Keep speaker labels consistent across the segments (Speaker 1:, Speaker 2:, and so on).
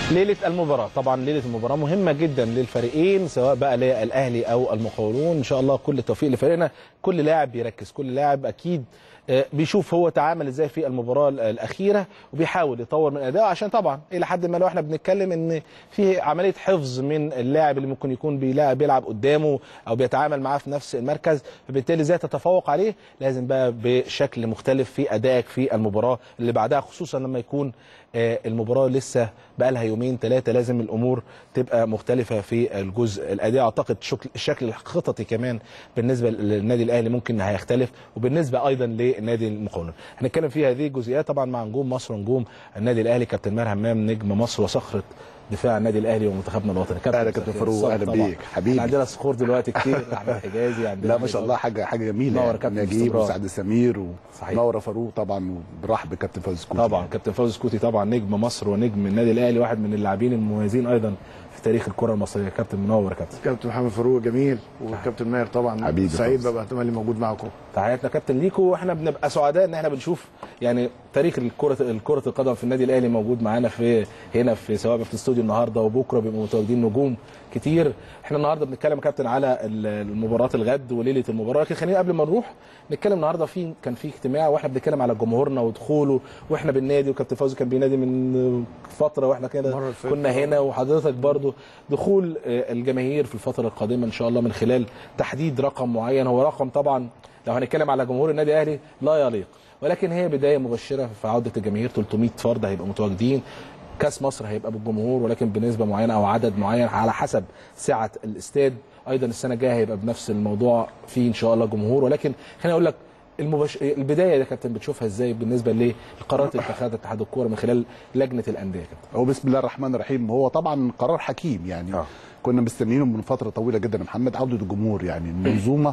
Speaker 1: ليله المباراه طبعا ليله المباراه مهمه جدا للفريقين سواء بقى للاهلي او المقاولون ان شاء الله كل التوفيق لفريقنا كل لاعب بيركز كل لاعب اكيد آه، بيشوف هو تعامل ازاي في المباراه ال- الاخيره وبيحاول يطور من ادائه عشان طبعا الى حد ما لو احنا بنتكلم ان في عمليه حفظ من اللاعب اللي ممكن يكون بيلعب بيلعب قدامه او بيتعامل معاه في نفس المركز فبالتالي ازاي تتفوق عليه لازم بقى بشكل مختلف في ادائك في المباراه اللي بعدها خصوصا لما يكون آه، المباراه لسه بقى لها يومين ثلاثه لازم الامور تبقى مختلفه في الجزء الاداء اعتقد شكل الشكل الخططي كمان بالنسبه للنادي الاهلي ممكن هيختلف وبالنسبه ايضا لنادي المقاولون هنتكلم في هذه الجزئيات طبعا مع نجوم مصر ونجوم النادي الاهلي كابتن ماهر همام نجم مصر وصخره دفاع النادي الاهلي ومنتخبنا الوطني
Speaker 2: أهلا كابتن
Speaker 1: مساء
Speaker 2: فاروق،
Speaker 1: الخير.
Speaker 2: أهلا
Speaker 1: طبعاً.
Speaker 2: بيك، حبيبي.
Speaker 1: إحنا عندنا صخور دلوقتي كتير احمد حجازي عندنا
Speaker 2: لا ما شاء الله حاجه حاجه جميله
Speaker 1: نور
Speaker 2: يعني.
Speaker 1: كابتن
Speaker 2: نجيب
Speaker 1: باستمرار.
Speaker 2: وسعد سمير
Speaker 1: صحيح.
Speaker 2: ونور فاروق طبعا وبرحب بكابتن فوزي سكوتي
Speaker 1: طبعا كابتن فوزي سكوتي طبعا نجم مصر ونجم النادي الاهلي واحد من اللاعبين المميزين ايضا في تاريخ الكره المصريه كابتن منور يا كابتن
Speaker 3: كابتن محمد فاروق جميل وكابتن ماهر طبعا
Speaker 2: حبيبي
Speaker 3: سعيد
Speaker 2: خالص.
Speaker 3: ببقى تملي موجود معاكم
Speaker 1: تحياتنا كابتن ليكو واحنا بنبقى سعداء ان احنا بنشوف يعني تاريخ الكره الكره القدم في النادي الاهلي موجود معانا في هنا في سواء في الاستوديو النهارده وبكره بيبقوا متواجدين نجوم كتير احنا النهارده بنتكلم يا كابتن على ال- المباراه الغد وليله المباراه لكن خلينا قبل ما نروح نتكلم النهارده في كان في اجتماع واحنا بنتكلم على جمهورنا ودخوله واحنا بالنادي وكابتن فوزي كان بينادي من فتره واحنا كده
Speaker 3: المرة اللي فاتت.
Speaker 1: كنا هنا وحضرتك برضو دخول آه، الجماهير في الفتره القادمه ان شاء الله من خلال تحديد رقم معين هو رقم طبعا لو هنتكلم على جمهور النادي الاهلي لا يليق ولكن هي بدايه مبشره في عوده الجماهير 300 فرد هيبقوا متواجدين كاس مصر هيبقى بالجمهور ولكن بنسبه معينه او عدد معين على حسب سعه الاستاد ايضا السنه الجايه هيبقى بنفس الموضوع في ان شاء الله جمهور ولكن خليني اقول لك المبش... البدايه يا كابتن بتشوفها ازاي بالنسبه للقرارات اللي اتخذها اتحاد الكوره من خلال لجنه الانديه يا كابتن
Speaker 2: هو بسم الله الرحمن الرحيم هو طبعا قرار حكيم يعني
Speaker 1: آه.
Speaker 2: كنا مستنيينه من فتره طويله جدا يا محمد عوده الجمهور يعني المنظومه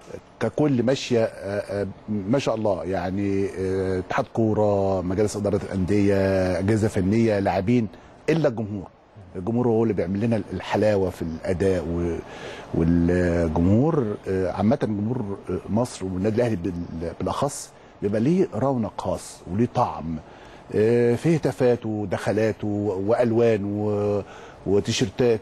Speaker 2: ككل ماشيه آه، آه، ما شاء الله يعني آه، اتحاد كوره مجالس اداره الانديه اجهزه فنيه لاعبين الا الجمهور الجمهور هو اللي بيعمل لنا الحلاوه في الاداء و- والجمهور آه، عامه جمهور آه، مصر والنادي الاهلي بال- بالاخص بيبقى ليه رونق خاص وليه طعم آه، في هتافات ودخلات و- والوان و- وتيشيرتات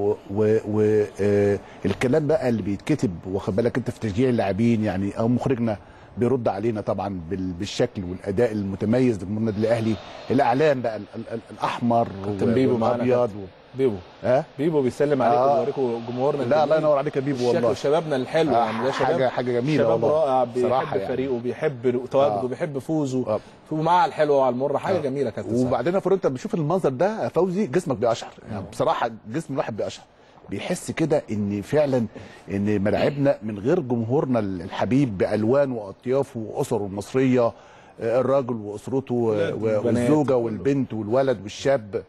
Speaker 2: والكلام بقى اللي بيتكتب واخد بالك انت في تشجيع اللاعبين يعني او مخرجنا بيرد علينا طبعا بال- بالشكل والاداء المتميز لجمهور النادي الاهلي الاعلام بقى ال- ال- الاحمر
Speaker 1: كابتن بيبو معانا
Speaker 2: والابيض
Speaker 1: بيبو
Speaker 2: ها
Speaker 1: بيبو بيسلم عليكم
Speaker 2: آه.
Speaker 1: ويوريكم جمهورنا
Speaker 2: لا الله
Speaker 1: الجميل.
Speaker 2: ينور عليك يا بيبو
Speaker 1: الشكل
Speaker 2: والله
Speaker 1: وشبابنا الحلو
Speaker 2: آه،
Speaker 1: يعني ده شباب
Speaker 2: حاجه حاجه جميله
Speaker 1: شباب
Speaker 2: والله
Speaker 1: رائع بيحب
Speaker 2: صراحة يعني.
Speaker 1: فريقه بيحب تواجده
Speaker 2: آه.
Speaker 1: بيحب فوزه
Speaker 2: آه.
Speaker 1: ومعاه الحلوه وعلى المره حاجه
Speaker 2: آه.
Speaker 1: جميله كانت وبعد
Speaker 2: وبعدين يا فاروق انت بتشوف المنظر ده يا فوزي جسمك بيقشعر يعني بصراحه جسم الواحد بيقشعر بيحس كده ان فعلا ان ملاعبنا من غير جمهورنا الحبيب بالوان واطيافه واسره المصريه آه، الراجل واسرته و-
Speaker 1: والبنات.
Speaker 2: والزوجه والبنت والولد والشاب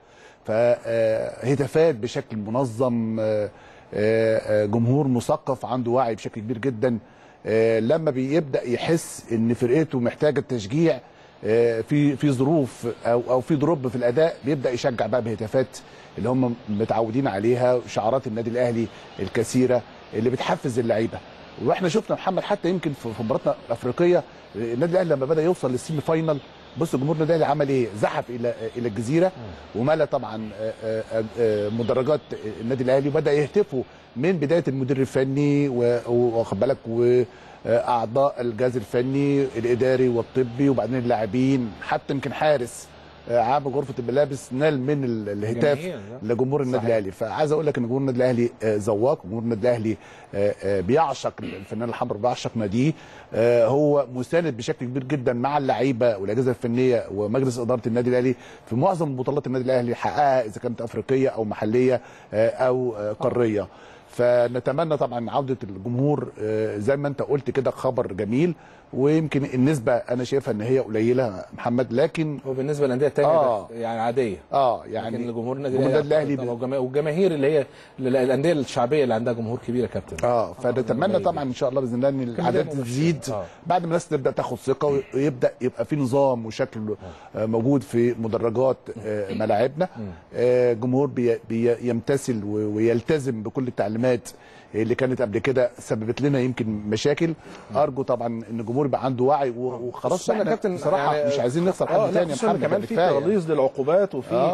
Speaker 2: فهتافات بشكل منظم آه، آه، آه، جمهور مثقف عنده وعي بشكل كبير جدا آه، لما بيبدا يحس ان فرقته محتاجه تشجيع آه، في في ظروف او او في دروب في الاداء بيبدا يشجع بقى بهتافات اللي هم متعودين عليها شعارات النادي الاهلي الكثيره اللي بتحفز اللعيبه واحنا شفنا محمد حتى يمكن في في مباراتنا الافريقيه النادي الاهلي لما بدا يوصل للسيمي فاينال بص جمهور النادي الاهلي عمل ايه؟ زحف الى الى الجزيره وملى طبعا آه، آه، آه، مدرجات النادي الاهلي وبدا يهتفوا من بدايه المدير الفني و- واخد بالك واعضاء الجهاز الفني الاداري والطبي وبعدين اللاعبين حتى يمكن حارس آه، عام غرفه الملابس نال من ال- الهتاف
Speaker 1: جماهير، ده.
Speaker 2: لجمهور النادي
Speaker 1: صحيح.
Speaker 2: الاهلي فعايز اقول لك ان جمهور النادي الاهلي آه، ذواق جمهور النادي الاهلي آه، آه، بيعشق الفنان الحمراء بيعشق ناديه آه، هو مساند بشكل كبير جدا مع اللعيبه والاجهزه الفنيه ومجلس اداره النادي الاهلي في معظم بطولات النادي الاهلي حققها اذا كانت افريقيه او محليه آه، او آه، قاريه فنتمنى طبعا عوده الجمهور آه، زي ما انت قلت كده خبر جميل ويمكن النسبه انا شايفها ان هي قليله محمد لكن
Speaker 1: هو بالنسبه للانديه الثانيه
Speaker 2: آه.
Speaker 1: يعني عاديه
Speaker 2: اه
Speaker 1: يعني
Speaker 2: يعني
Speaker 1: جمهور النادي
Speaker 2: جمهور النادي الاهلي
Speaker 1: طبعاً والجما- والجماهير اللي هي الانديه الشعبيه اللي عندها جمهور كبير يا كابتن
Speaker 2: اه فنتمنى
Speaker 1: قليل.
Speaker 2: طبعا ان شاء الله باذن الله ان الاعداد
Speaker 1: مبشرة.
Speaker 2: تزيد
Speaker 1: آه.
Speaker 2: بعد ما الناس تبدا تاخد ثقه ويبدا يبقى في نظام وشكل آه، موجود في مدرجات آه، ملاعبنا آه، جمهور بي- بي- يمتثل و- ويلتزم بكل التعليمات اللي كانت قبل كده سببت لنا يمكن مشاكل ارجو طبعا ان الجمهور يبقى عنده وعي و- وخلاص
Speaker 1: خصوصاً يا
Speaker 2: احنا
Speaker 1: كابتن
Speaker 2: بصراحه
Speaker 1: يعني-
Speaker 2: مش عايزين نخسر
Speaker 1: اه
Speaker 2: حد
Speaker 1: لا
Speaker 2: تاني يا
Speaker 1: خصوصاً
Speaker 2: محمد
Speaker 1: كمان
Speaker 2: ده
Speaker 1: في
Speaker 2: كفاية.
Speaker 1: تغليظ للعقوبات وفي
Speaker 2: آه.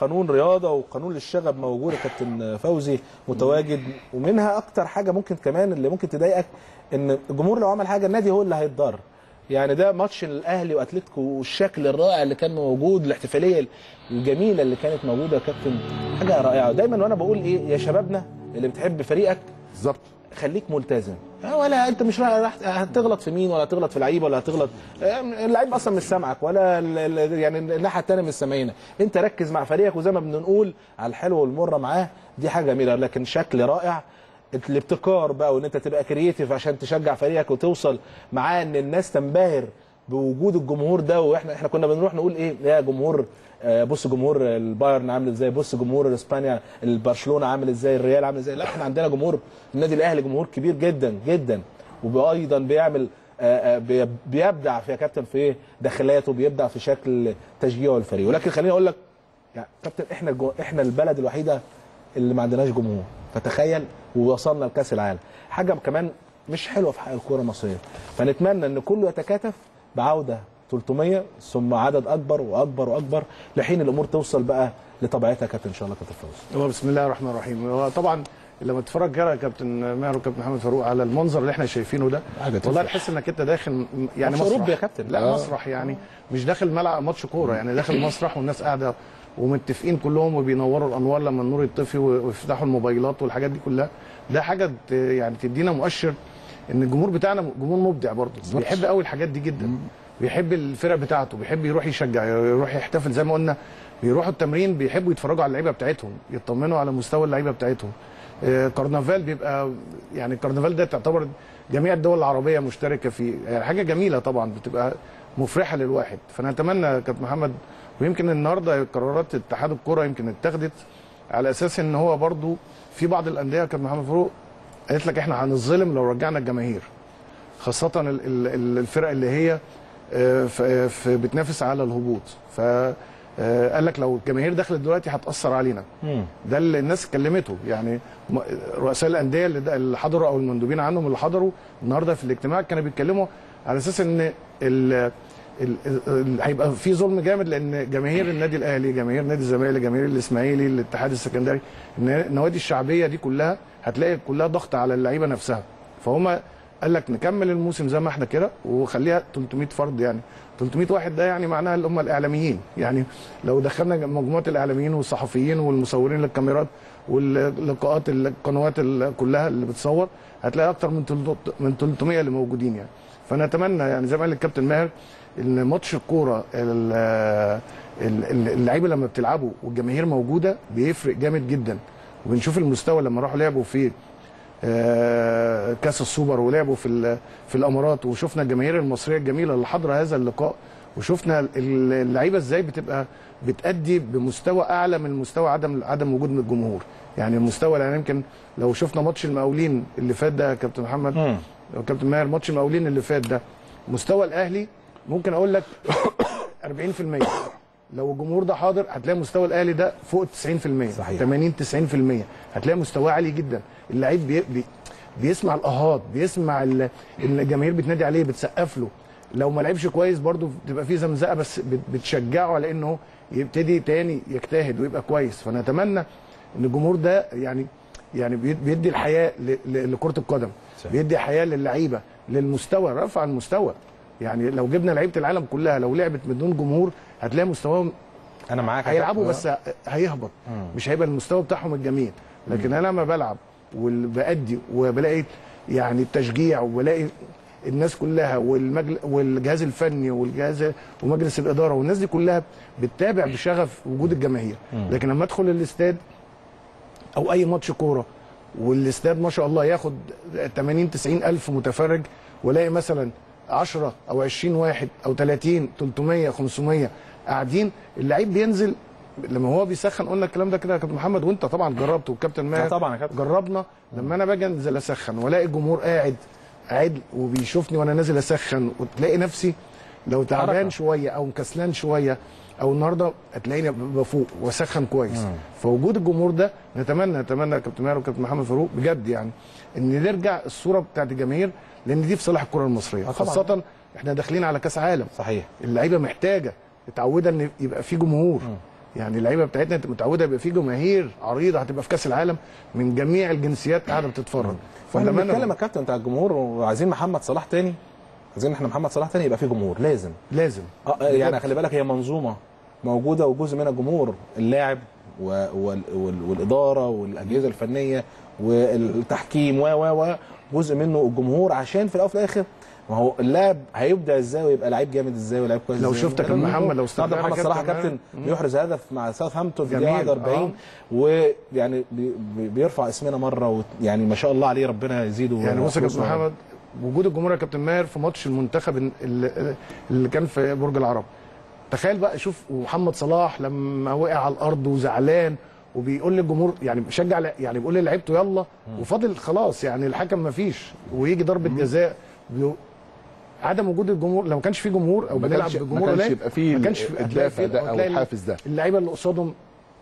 Speaker 1: قانون رياضه وقانون للشغب موجود يا كابتن فوزي متواجد ومنها اكتر حاجه ممكن كمان اللي ممكن تضايقك ان الجمهور لو عمل حاجه النادي هو اللي هيتضرر يعني ده ماتش الاهلي واتلتيكو والشكل الرائع اللي كان موجود الاحتفاليه الجميله اللي كانت موجوده يا كابتن حاجه رائعه دايما وانا بقول ايه يا شبابنا اللي بتحب فريقك
Speaker 2: بالظبط
Speaker 1: خليك ملتزم آه، ولا انت مش رايح هتغلط في مين ولا هتغلط في لعيب ولا هتغلط آه، اللعيب اصلا مش سامعك ولا ال- ال- يعني الناحيه الثانيه مش سامعينك انت ركز مع فريقك وزي ما بنقول على الحلو والمره معاه دي حاجه جميله لكن شكل رائع الابتكار بقى وان انت تبقى كرييتيف عشان تشجع فريقك وتوصل معاه ان الناس تنبهر بوجود الجمهور ده واحنا احنا كنا بنروح نقول ايه يا جمهور آه، بص جمهور البايرن عامل ازاي بص جمهور اسبانيا البرشلونه عامل ازاي الريال عامل ازاي لا احنا عندنا جمهور النادي الاهلي جمهور كبير جدا جدا وايضا بيعمل آه، آه، بي- بيبدع في يا كابتن في داخلاته بيبدع في شكل تشجيعه الفريق ولكن خليني اقول لك يعني كابتن احنا الجو... احنا البلد الوحيده اللي ما عندناش جمهور فتخيل ووصلنا لكاس العالم حاجه كمان مش حلوه في حق الكره المصريه فنتمنى ان كله يتكاتف بعوده 300 ثم عدد اكبر واكبر واكبر لحين الامور توصل بقى لطبيعتها كابتن ان شاء الله كابتن فوز
Speaker 3: هو بسم الله الرحمن الرحيم هو طبعا لما تتفرج كده يا كابتن ماهر وكابتن محمد فاروق على المنظر اللي احنا شايفينه ده
Speaker 1: حاجة
Speaker 3: والله
Speaker 1: تفرح.
Speaker 3: تحس انك انت داخل يعني
Speaker 1: ماتش
Speaker 3: مسرح
Speaker 1: أوروبي يا كابتن.
Speaker 3: لا
Speaker 1: آه.
Speaker 3: مسرح يعني مش داخل ملعب ماتش كوره يعني داخل مسرح والناس قاعده ومتفقين كلهم وبينوروا الانوار لما النور يطفي ويفتحوا الموبايلات والحاجات دي كلها ده حاجه ت- يعني تدينا مؤشر ان الجمهور بتاعنا جمهور مبدع برضه بيحب قوي الحاجات دي جدا بيحب الفرق بتاعته بيحب يروح يشجع يروح يحتفل زي ما قلنا بيروحوا التمرين بيحبوا يتفرجوا على اللعيبه بتاعتهم يطمنوا على مستوى اللعيبه بتاعتهم آه، كرنفال بيبقى يعني الكرنفال ده تعتبر جميع الدول العربيه مشتركه فيه يعني حاجه جميله طبعا بتبقى مفرحه للواحد فانا اتمنى يا كابتن محمد ويمكن النهارده قرارات اتحاد الكره يمكن اتخذت على اساس ان هو برضو في بعض الانديه يا كابتن محمد فاروق قالت لك احنا هنظلم لو رجعنا الجماهير خاصه ال- ال- ال- الفرق اللي هي آه، ف- آه، ف- بتنافس على الهبوط ف آه، قال لك لو الجماهير دخلت دلوقتي هتاثر علينا ده اللي الناس كلمته يعني م- رؤساء الانديه اللي ده- اللي حضروا او المندوبين عنهم اللي حضروا النهارده في الاجتماع كانوا بيتكلموا على اساس ان ال ال- ال- ال- هيبقى في ظلم جامد لان جماهير النادي الاهلي جماهير نادي الزمالك جماهير الاسماعيلي الاتحاد السكندري إن النوادي الشعبيه دي كلها هتلاقي كلها ضغط على اللعيبه نفسها فهم قال لك نكمل الموسم زي ما احنا كده وخليها 300 فرد يعني 300 واحد ده يعني معناها اللي هم الاعلاميين يعني لو دخلنا مجموعه الاعلاميين والصحفيين والمصورين للكاميرات واللقاءات القنوات ال- كلها اللي بتصور هتلاقي اكتر من 300 من 300 اللي موجودين يعني فنتمنى يعني زي ما قال الكابتن ماهر ان ماتش الكوره ال- ال- ال- اللعيبه لما بتلعبوا والجماهير موجوده بيفرق جامد جدا وبنشوف المستوى لما راحوا لعبوا في آه، كاس السوبر ولعبوا في ال- في الامارات وشفنا الجماهير المصريه الجميله اللي حاضره هذا اللقاء وشفنا ال- اللعيبه ازاي بتبقى بتأدي بمستوى اعلى من مستوى عدم عدم وجود من الجمهور يعني المستوى يعني يمكن لو شفنا ماتش المقاولين اللي فات ده يا كابتن محمد
Speaker 1: مم.
Speaker 3: يا كابتن ماهر ماتش المقاولين اللي فات ده مستوى الاهلي ممكن اقول لك 40% لو الجمهور ده حاضر هتلاقي مستوى الاهلي ده فوق 90%
Speaker 1: صحيح.
Speaker 3: 80 90% هتلاقي مستواه عالي جدا اللعيب بي بي بيسمع الاهات بيسمع ال- ان الجماهير بتنادي عليه بتسقف له لو ما لعبش كويس برضه بتبقى فيه زمزقه بس بت- بتشجعه على انه يبتدي تاني يجتهد ويبقى كويس فنتمنى ان الجمهور ده يعني يعني بيد- بيدي الحياه ل- ل- لكره القدم
Speaker 1: صحيح.
Speaker 3: بيدي حياه للعيبه للمستوى رفع المستوى يعني لو جبنا لعيبه العالم كلها لو لعبت بدون جمهور هتلاقي مستواهم
Speaker 1: انا معاك يا
Speaker 3: هيلعبوا
Speaker 1: كابتن.
Speaker 3: بس هيهبط مش هيبقى المستوى بتاعهم الجميل لكن انا لما بلعب وبأدي وبلاقي يعني التشجيع وبلاقي الناس كلها والمجل والجهاز الفني والجهاز ومجلس الاداره والناس دي كلها بتتابع بشغف وجود الجماهير لكن لما ادخل الاستاد او اي ماتش كوره والاستاد ما شاء الله ياخد 80 90 الف متفرج والاقي مثلا 10 او 20 واحد او 30 300 500 قاعدين اللعيب بينزل لما هو بيسخن قلنا الكلام ده كده يا كابتن محمد وانت طبعا جربت والكابتن ماهر
Speaker 1: آه طبعا يا كابتن.
Speaker 3: جربنا لما انا باجي انزل اسخن والاقي الجمهور قاعد قاعد وبيشوفني وانا نازل اسخن وتلاقي نفسي لو تعبان
Speaker 1: حركة.
Speaker 3: شويه او مكسلان شويه او النهارده هتلاقيني بفوق واسخن كويس فوجود الجمهور ده نتمنى نتمنى يا كابتن ماهر وكابتن محمد فاروق بجد يعني ان نرجع الصوره بتاعت الجماهير لان دي في صالح الكره المصريه
Speaker 1: آه طبعاً.
Speaker 3: خاصه احنا داخلين على كاس عالم
Speaker 1: صحيح
Speaker 3: اللعيبه محتاجه متعوده ان يبقى في جمهور يعني اللعيبه بتاعتنا انت متعوده يبقى في جماهير عريضه هتبقى في كاس العالم من جميع الجنسيات قاعده بتتفرج
Speaker 1: واحنا
Speaker 3: فلما
Speaker 1: بنتكلم يا
Speaker 3: انا
Speaker 1: كابتن بتاع الجمهور وعايزين محمد صلاح تاني عايزين احنا محمد صلاح تاني يبقى فيه جمهور لازم
Speaker 3: لازم
Speaker 1: اه يعني خلي بالك هي منظومه موجوده وجزء منها جمهور اللاعب و- وال- وال- والاداره والاجهزه الفنيه والتحكيم و و و جزء منه الجمهور عشان في الاول وفي الاخر ما هو اللاعب هيبدع ازاي ويبقى لعيب جامد ازاي ولاعيب كويس
Speaker 3: لو
Speaker 1: ازاي
Speaker 3: شفتك
Speaker 1: الجمهور.
Speaker 3: محمد، لو
Speaker 1: النهارده
Speaker 3: استخدمنا
Speaker 1: محمد صلاح يا
Speaker 3: كابتن
Speaker 1: كابتن
Speaker 3: مم.
Speaker 1: بيحرز هدف مع ساوثهامبتون في
Speaker 3: جميل،
Speaker 1: الدقيقه 41
Speaker 3: آه.
Speaker 1: ويعني بي- بي- بيرفع اسمنا مره و- يعني ما شاء الله عليه ربنا يزيده
Speaker 3: يعني بص يا كابتن
Speaker 1: فلوسه.
Speaker 3: محمد وجود الجمهور يا كابتن ماهر في ماتش المنتخب اللي, اللي كان في برج العرب تخيل بقى شوف ومحمد صلاح لما وقع على الارض وزعلان وبيقول للجمهور يعني بيشجع يعني بيقول للعيبته يلا وفاضل خلاص يعني الحكم ما فيش ويجي ضربه جزاء بيو- عدم وجود الجمهور لو ما كانش في جمهور او
Speaker 2: ما
Speaker 3: بنلعب
Speaker 2: كانش- ما
Speaker 3: بجمهور
Speaker 2: كانش
Speaker 3: قليل
Speaker 2: يبقى فيه
Speaker 3: ما كانش في- هتلاقي
Speaker 2: الدافع
Speaker 3: فيه-
Speaker 2: ده أو
Speaker 3: هتلاقي
Speaker 2: الحافز ده.
Speaker 3: اللعيبه اللي قصادهم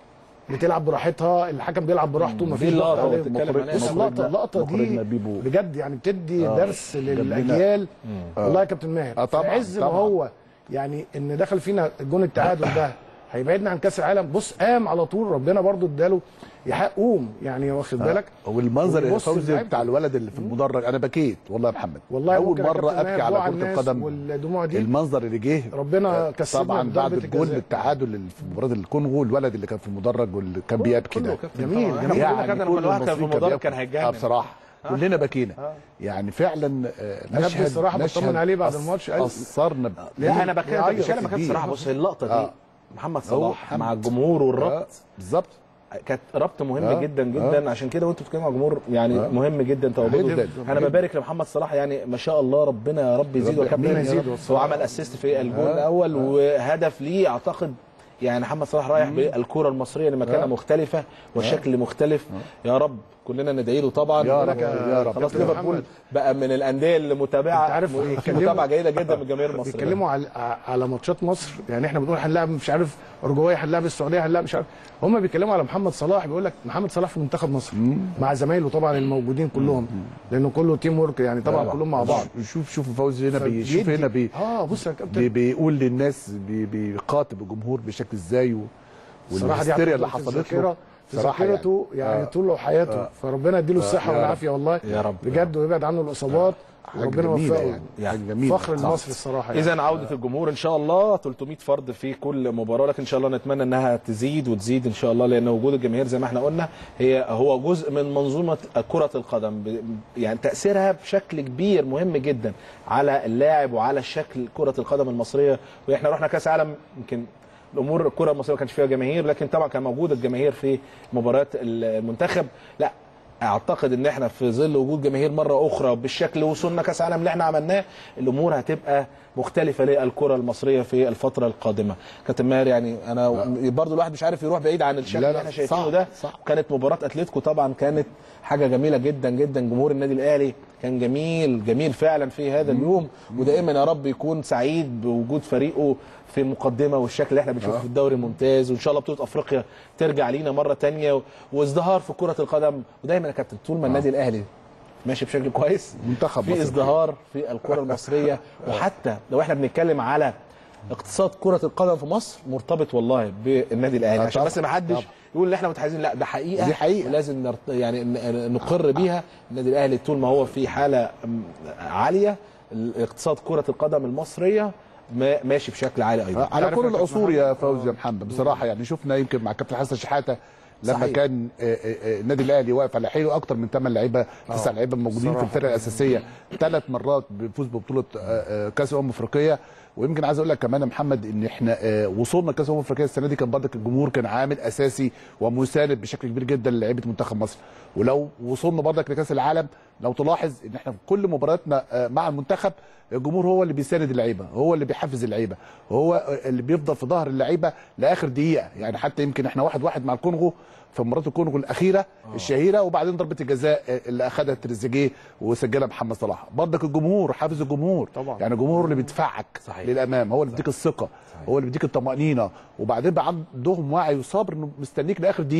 Speaker 3: بتلعب براحتها الحكم بيلعب براحته ما
Speaker 1: دي
Speaker 3: فيش
Speaker 1: اللقطة
Speaker 3: ضغط
Speaker 1: اللي
Speaker 3: عليه.
Speaker 1: بتتكلم عليها.
Speaker 3: بص اللقطه اللقطه دي
Speaker 2: مخرجنا بيبو.
Speaker 3: بجد يعني بتدي
Speaker 2: آه.
Speaker 3: درس
Speaker 2: جاب لنا-
Speaker 3: للاجيال والله يا كابتن ماهر
Speaker 2: آه طبعاً،
Speaker 3: في عز ما
Speaker 2: طبعاً.
Speaker 3: هو يعني ان دخل فينا الجون التعادل ده هيبعدنا عن كاس العالم بص قام على طول ربنا برضو اداله يحق قوم يعني واخد بالك
Speaker 2: والمنظر
Speaker 3: وبيبص
Speaker 2: الفوزي
Speaker 3: للعيبة.
Speaker 2: بتاع الولد اللي في المدرج انا بكيت والله يا محمد
Speaker 3: والله
Speaker 2: اول
Speaker 3: ممكن يا
Speaker 2: مره
Speaker 3: كابتن
Speaker 2: ابكي
Speaker 3: ماهر
Speaker 2: على
Speaker 3: دعاء
Speaker 2: كره
Speaker 3: الناس
Speaker 2: القدم
Speaker 3: والدموع دي
Speaker 2: المنظر اللي جه
Speaker 3: ربنا كسبنا
Speaker 2: طبعا بعد
Speaker 3: بضربة
Speaker 2: الجول
Speaker 3: الجزاء.
Speaker 2: التعادل اللي في مباراه الكونغو الولد اللي كان في المدرج واللي كان بيبكي ده
Speaker 3: جميل،
Speaker 1: طبعاً.
Speaker 3: جميل.
Speaker 1: احنا كنا كل واحد كان في
Speaker 2: المصريين
Speaker 1: المدرج
Speaker 2: بيبكوا.
Speaker 1: كان
Speaker 2: اه
Speaker 1: هيتجنن
Speaker 2: بصراحه كلنا بكينا يعني فعلا آه،
Speaker 3: أنا
Speaker 2: مشهد
Speaker 3: بصراحة بطمن
Speaker 2: مشهد
Speaker 3: عليه بعد
Speaker 2: أث-
Speaker 3: الماتش، قال-
Speaker 2: اثرنا ب-
Speaker 1: لا انا بتكلم
Speaker 3: بيعيط
Speaker 1: بتكلم
Speaker 2: كتير.
Speaker 1: بصراحه بص اللقطه دي
Speaker 2: آه.
Speaker 1: محمد
Speaker 2: هو
Speaker 1: صلاح
Speaker 2: محمد.
Speaker 1: مع الجمهور والربط
Speaker 2: آه، بالظبط
Speaker 1: كانت ربط مهم
Speaker 2: آه.
Speaker 1: جدا جدا عشان كده وانتوا بتتكلموا على الجمهور يعني
Speaker 2: آه.
Speaker 1: مهم جدا تواجده
Speaker 2: جداً.
Speaker 1: انا
Speaker 2: جداً.
Speaker 1: ببارك لمحمد صلاح يعني ما شاء الله ربنا يا رب يزيده
Speaker 2: رب
Speaker 1: يا كابتن
Speaker 3: ربنا يزيده
Speaker 1: هو
Speaker 3: والصراحة.
Speaker 1: عمل اسيست في الجول
Speaker 2: آه.
Speaker 1: الاول وهدف ليه اعتقد يعني محمد صلاح رايح بالكره المصريه لمكانه
Speaker 2: آه.
Speaker 1: مختلفه والشكل مختلف يا رب كلنا ندعي له طبعا
Speaker 2: يا
Speaker 3: رب،
Speaker 2: يا رب.
Speaker 1: خلاص
Speaker 3: كابتن
Speaker 1: ليفربول
Speaker 3: محمد.
Speaker 1: بقى من الانديه اللي متابعه
Speaker 3: أنت عارف
Speaker 1: م-
Speaker 3: بيتكلموا-
Speaker 1: متابعه جيده جدا من الجماهير المصريه
Speaker 3: بيتكلموا على على ماتشات مصر يعني احنا بنقول هنلاعب مش عارف اورجواي هنلاعب السعوديه هنلاعب مش عارف هم بيتكلموا على محمد صلاح بيقول لك محمد صلاح في منتخب مصر مع زمايله طبعا الموجودين كلهم لانه كله تيم ورك يعني طبعا كلهم مع بعض
Speaker 2: شوف شوف فوزي هنا بي شوف
Speaker 3: فبيدي-
Speaker 2: هنا بي
Speaker 3: اه بص يا كابتن
Speaker 2: بي بيقول للناس بي بيخاطب الجمهور بشكل ازاي و-
Speaker 3: الصراحه دي
Speaker 2: والهستيريا
Speaker 3: هتفضل
Speaker 2: اللي
Speaker 3: في
Speaker 2: حصلت له
Speaker 3: الذاكرة- في
Speaker 2: صراحة
Speaker 3: ذاكرته يعني, يعني
Speaker 2: آه.
Speaker 3: طول حياته فربنا يديله الصحه
Speaker 2: يا رب.
Speaker 3: والعافيه والله
Speaker 1: يا رب.
Speaker 3: بجد ويبعد عنه الاصابات
Speaker 2: حاجة
Speaker 3: وربنا
Speaker 2: جميلة
Speaker 3: يوفقه
Speaker 2: يعني
Speaker 1: يعني
Speaker 2: حاجة جميلة
Speaker 3: فخر
Speaker 2: صح.
Speaker 3: المصري الصراحه يعني.
Speaker 1: اذا عوده الجمهور ان شاء الله 300 فرد في كل مباراه لكن ان شاء الله نتمنى انها تزيد وتزيد ان شاء الله لان وجود الجماهير زي ما احنا قلنا هي هو جزء من منظومه كره القدم ب- يعني تاثيرها بشكل كبير مهم جدا على اللاعب وعلى شكل كره القدم المصريه واحنا رحنا كاس عالم يمكن الامور الكره المصريه ما كانش فيها جماهير لكن طبعا كان موجود الجماهير في مباريات المنتخب لا اعتقد ان احنا في ظل وجود جماهير مره اخرى بالشكل اللي وصلنا كاس عالم اللي احنا عملناه الامور هتبقى مختلفه للكره المصريه في الفتره القادمه كابتن ماهر يعني انا برضو الواحد مش عارف يروح بعيد عن الشكل
Speaker 2: لا، لا،
Speaker 1: اللي احنا شايفينه
Speaker 2: صح،
Speaker 1: ده
Speaker 2: صح.
Speaker 1: كانت مباراه اتلتيكو طبعا كانت حاجه جميله جدا جدا جمهور النادي الاهلي كان جميل جميل فعلا في هذا اليوم ودائما يا رب يكون سعيد بوجود فريقه في المقدمه والشكل اللي احنا بنشوفه في الدوري الممتاز وان شاء الله بطوله افريقيا ترجع لينا مره تانية و- وازدهار في كره القدم ودايما يا كابتن طول ما النادي الاهلي ماشي بشكل كويس
Speaker 2: منتخب
Speaker 1: في
Speaker 2: مصر.
Speaker 1: ازدهار في الكره المصريه وحتى لو احنا بنتكلم على اقتصاد كره القدم في مصر مرتبط والله بالنادي الاهلي
Speaker 2: آه
Speaker 1: عشان
Speaker 2: طبعاً،
Speaker 1: بس ما حدش
Speaker 2: طبعاً.
Speaker 1: يقول ان احنا متحيزين لا ده حقيقه
Speaker 2: دي حقيقة.
Speaker 1: ولازم نرت... يعني ن- نقر بيها النادي الاهلي طول ما هو في حاله م- عاليه اقتصاد كره القدم المصريه ما- ماشي بشكل عالي ايضا
Speaker 2: على
Speaker 3: عارف
Speaker 2: كل
Speaker 3: يا كابتن
Speaker 2: العصور يا
Speaker 3: محمد؟
Speaker 2: فوزي يا محمد بصراحه يعني شفنا يمكن مع كابتن حسن شحاته لما
Speaker 1: صحيح.
Speaker 2: كان آه، آه، آه، النادي الاهلي واقف على حيله اكتر من 8 لعيبه 9 لعيبه موجودين في
Speaker 3: صراحة.
Speaker 2: الفرقه الاساسيه ثلاث مرات بيفوز ببطوله آه، آه، كاس الامم الافريقيه ويمكن عايز اقول لك كمان يا محمد ان احنا آه، وصولنا كاس الامم الافريقيه السنه دي كان برضك الجمهور كان عامل اساسي ومساند بشكل كبير جدا للعيبه منتخب مصر ولو وصلنا برضك لكاس العالم لو تلاحظ ان احنا في كل مبارياتنا آه، مع المنتخب الجمهور هو اللي بيساند اللعيبه هو اللي بيحفز اللعيبه هو اللي بيفضل في ظهر اللعيبه لاخر دقيقه يعني حتى يمكن احنا واحد واحد مع الكونغو في مباراه الكونغو الاخيره الشهيره وبعدين ضربه الجزاء اللي اخذها تريزيجيه وسجلها محمد صلاح برضك الجمهور حافز الجمهور
Speaker 3: طبعاً.
Speaker 2: يعني الجمهور اللي بيدفعك
Speaker 1: صحيح.
Speaker 2: للامام هو اللي بيديك الثقه هو اللي بيديك الطمانينه وبعدين بقى عندهم وعي وصبر انه مستنيك لاخر دقيقه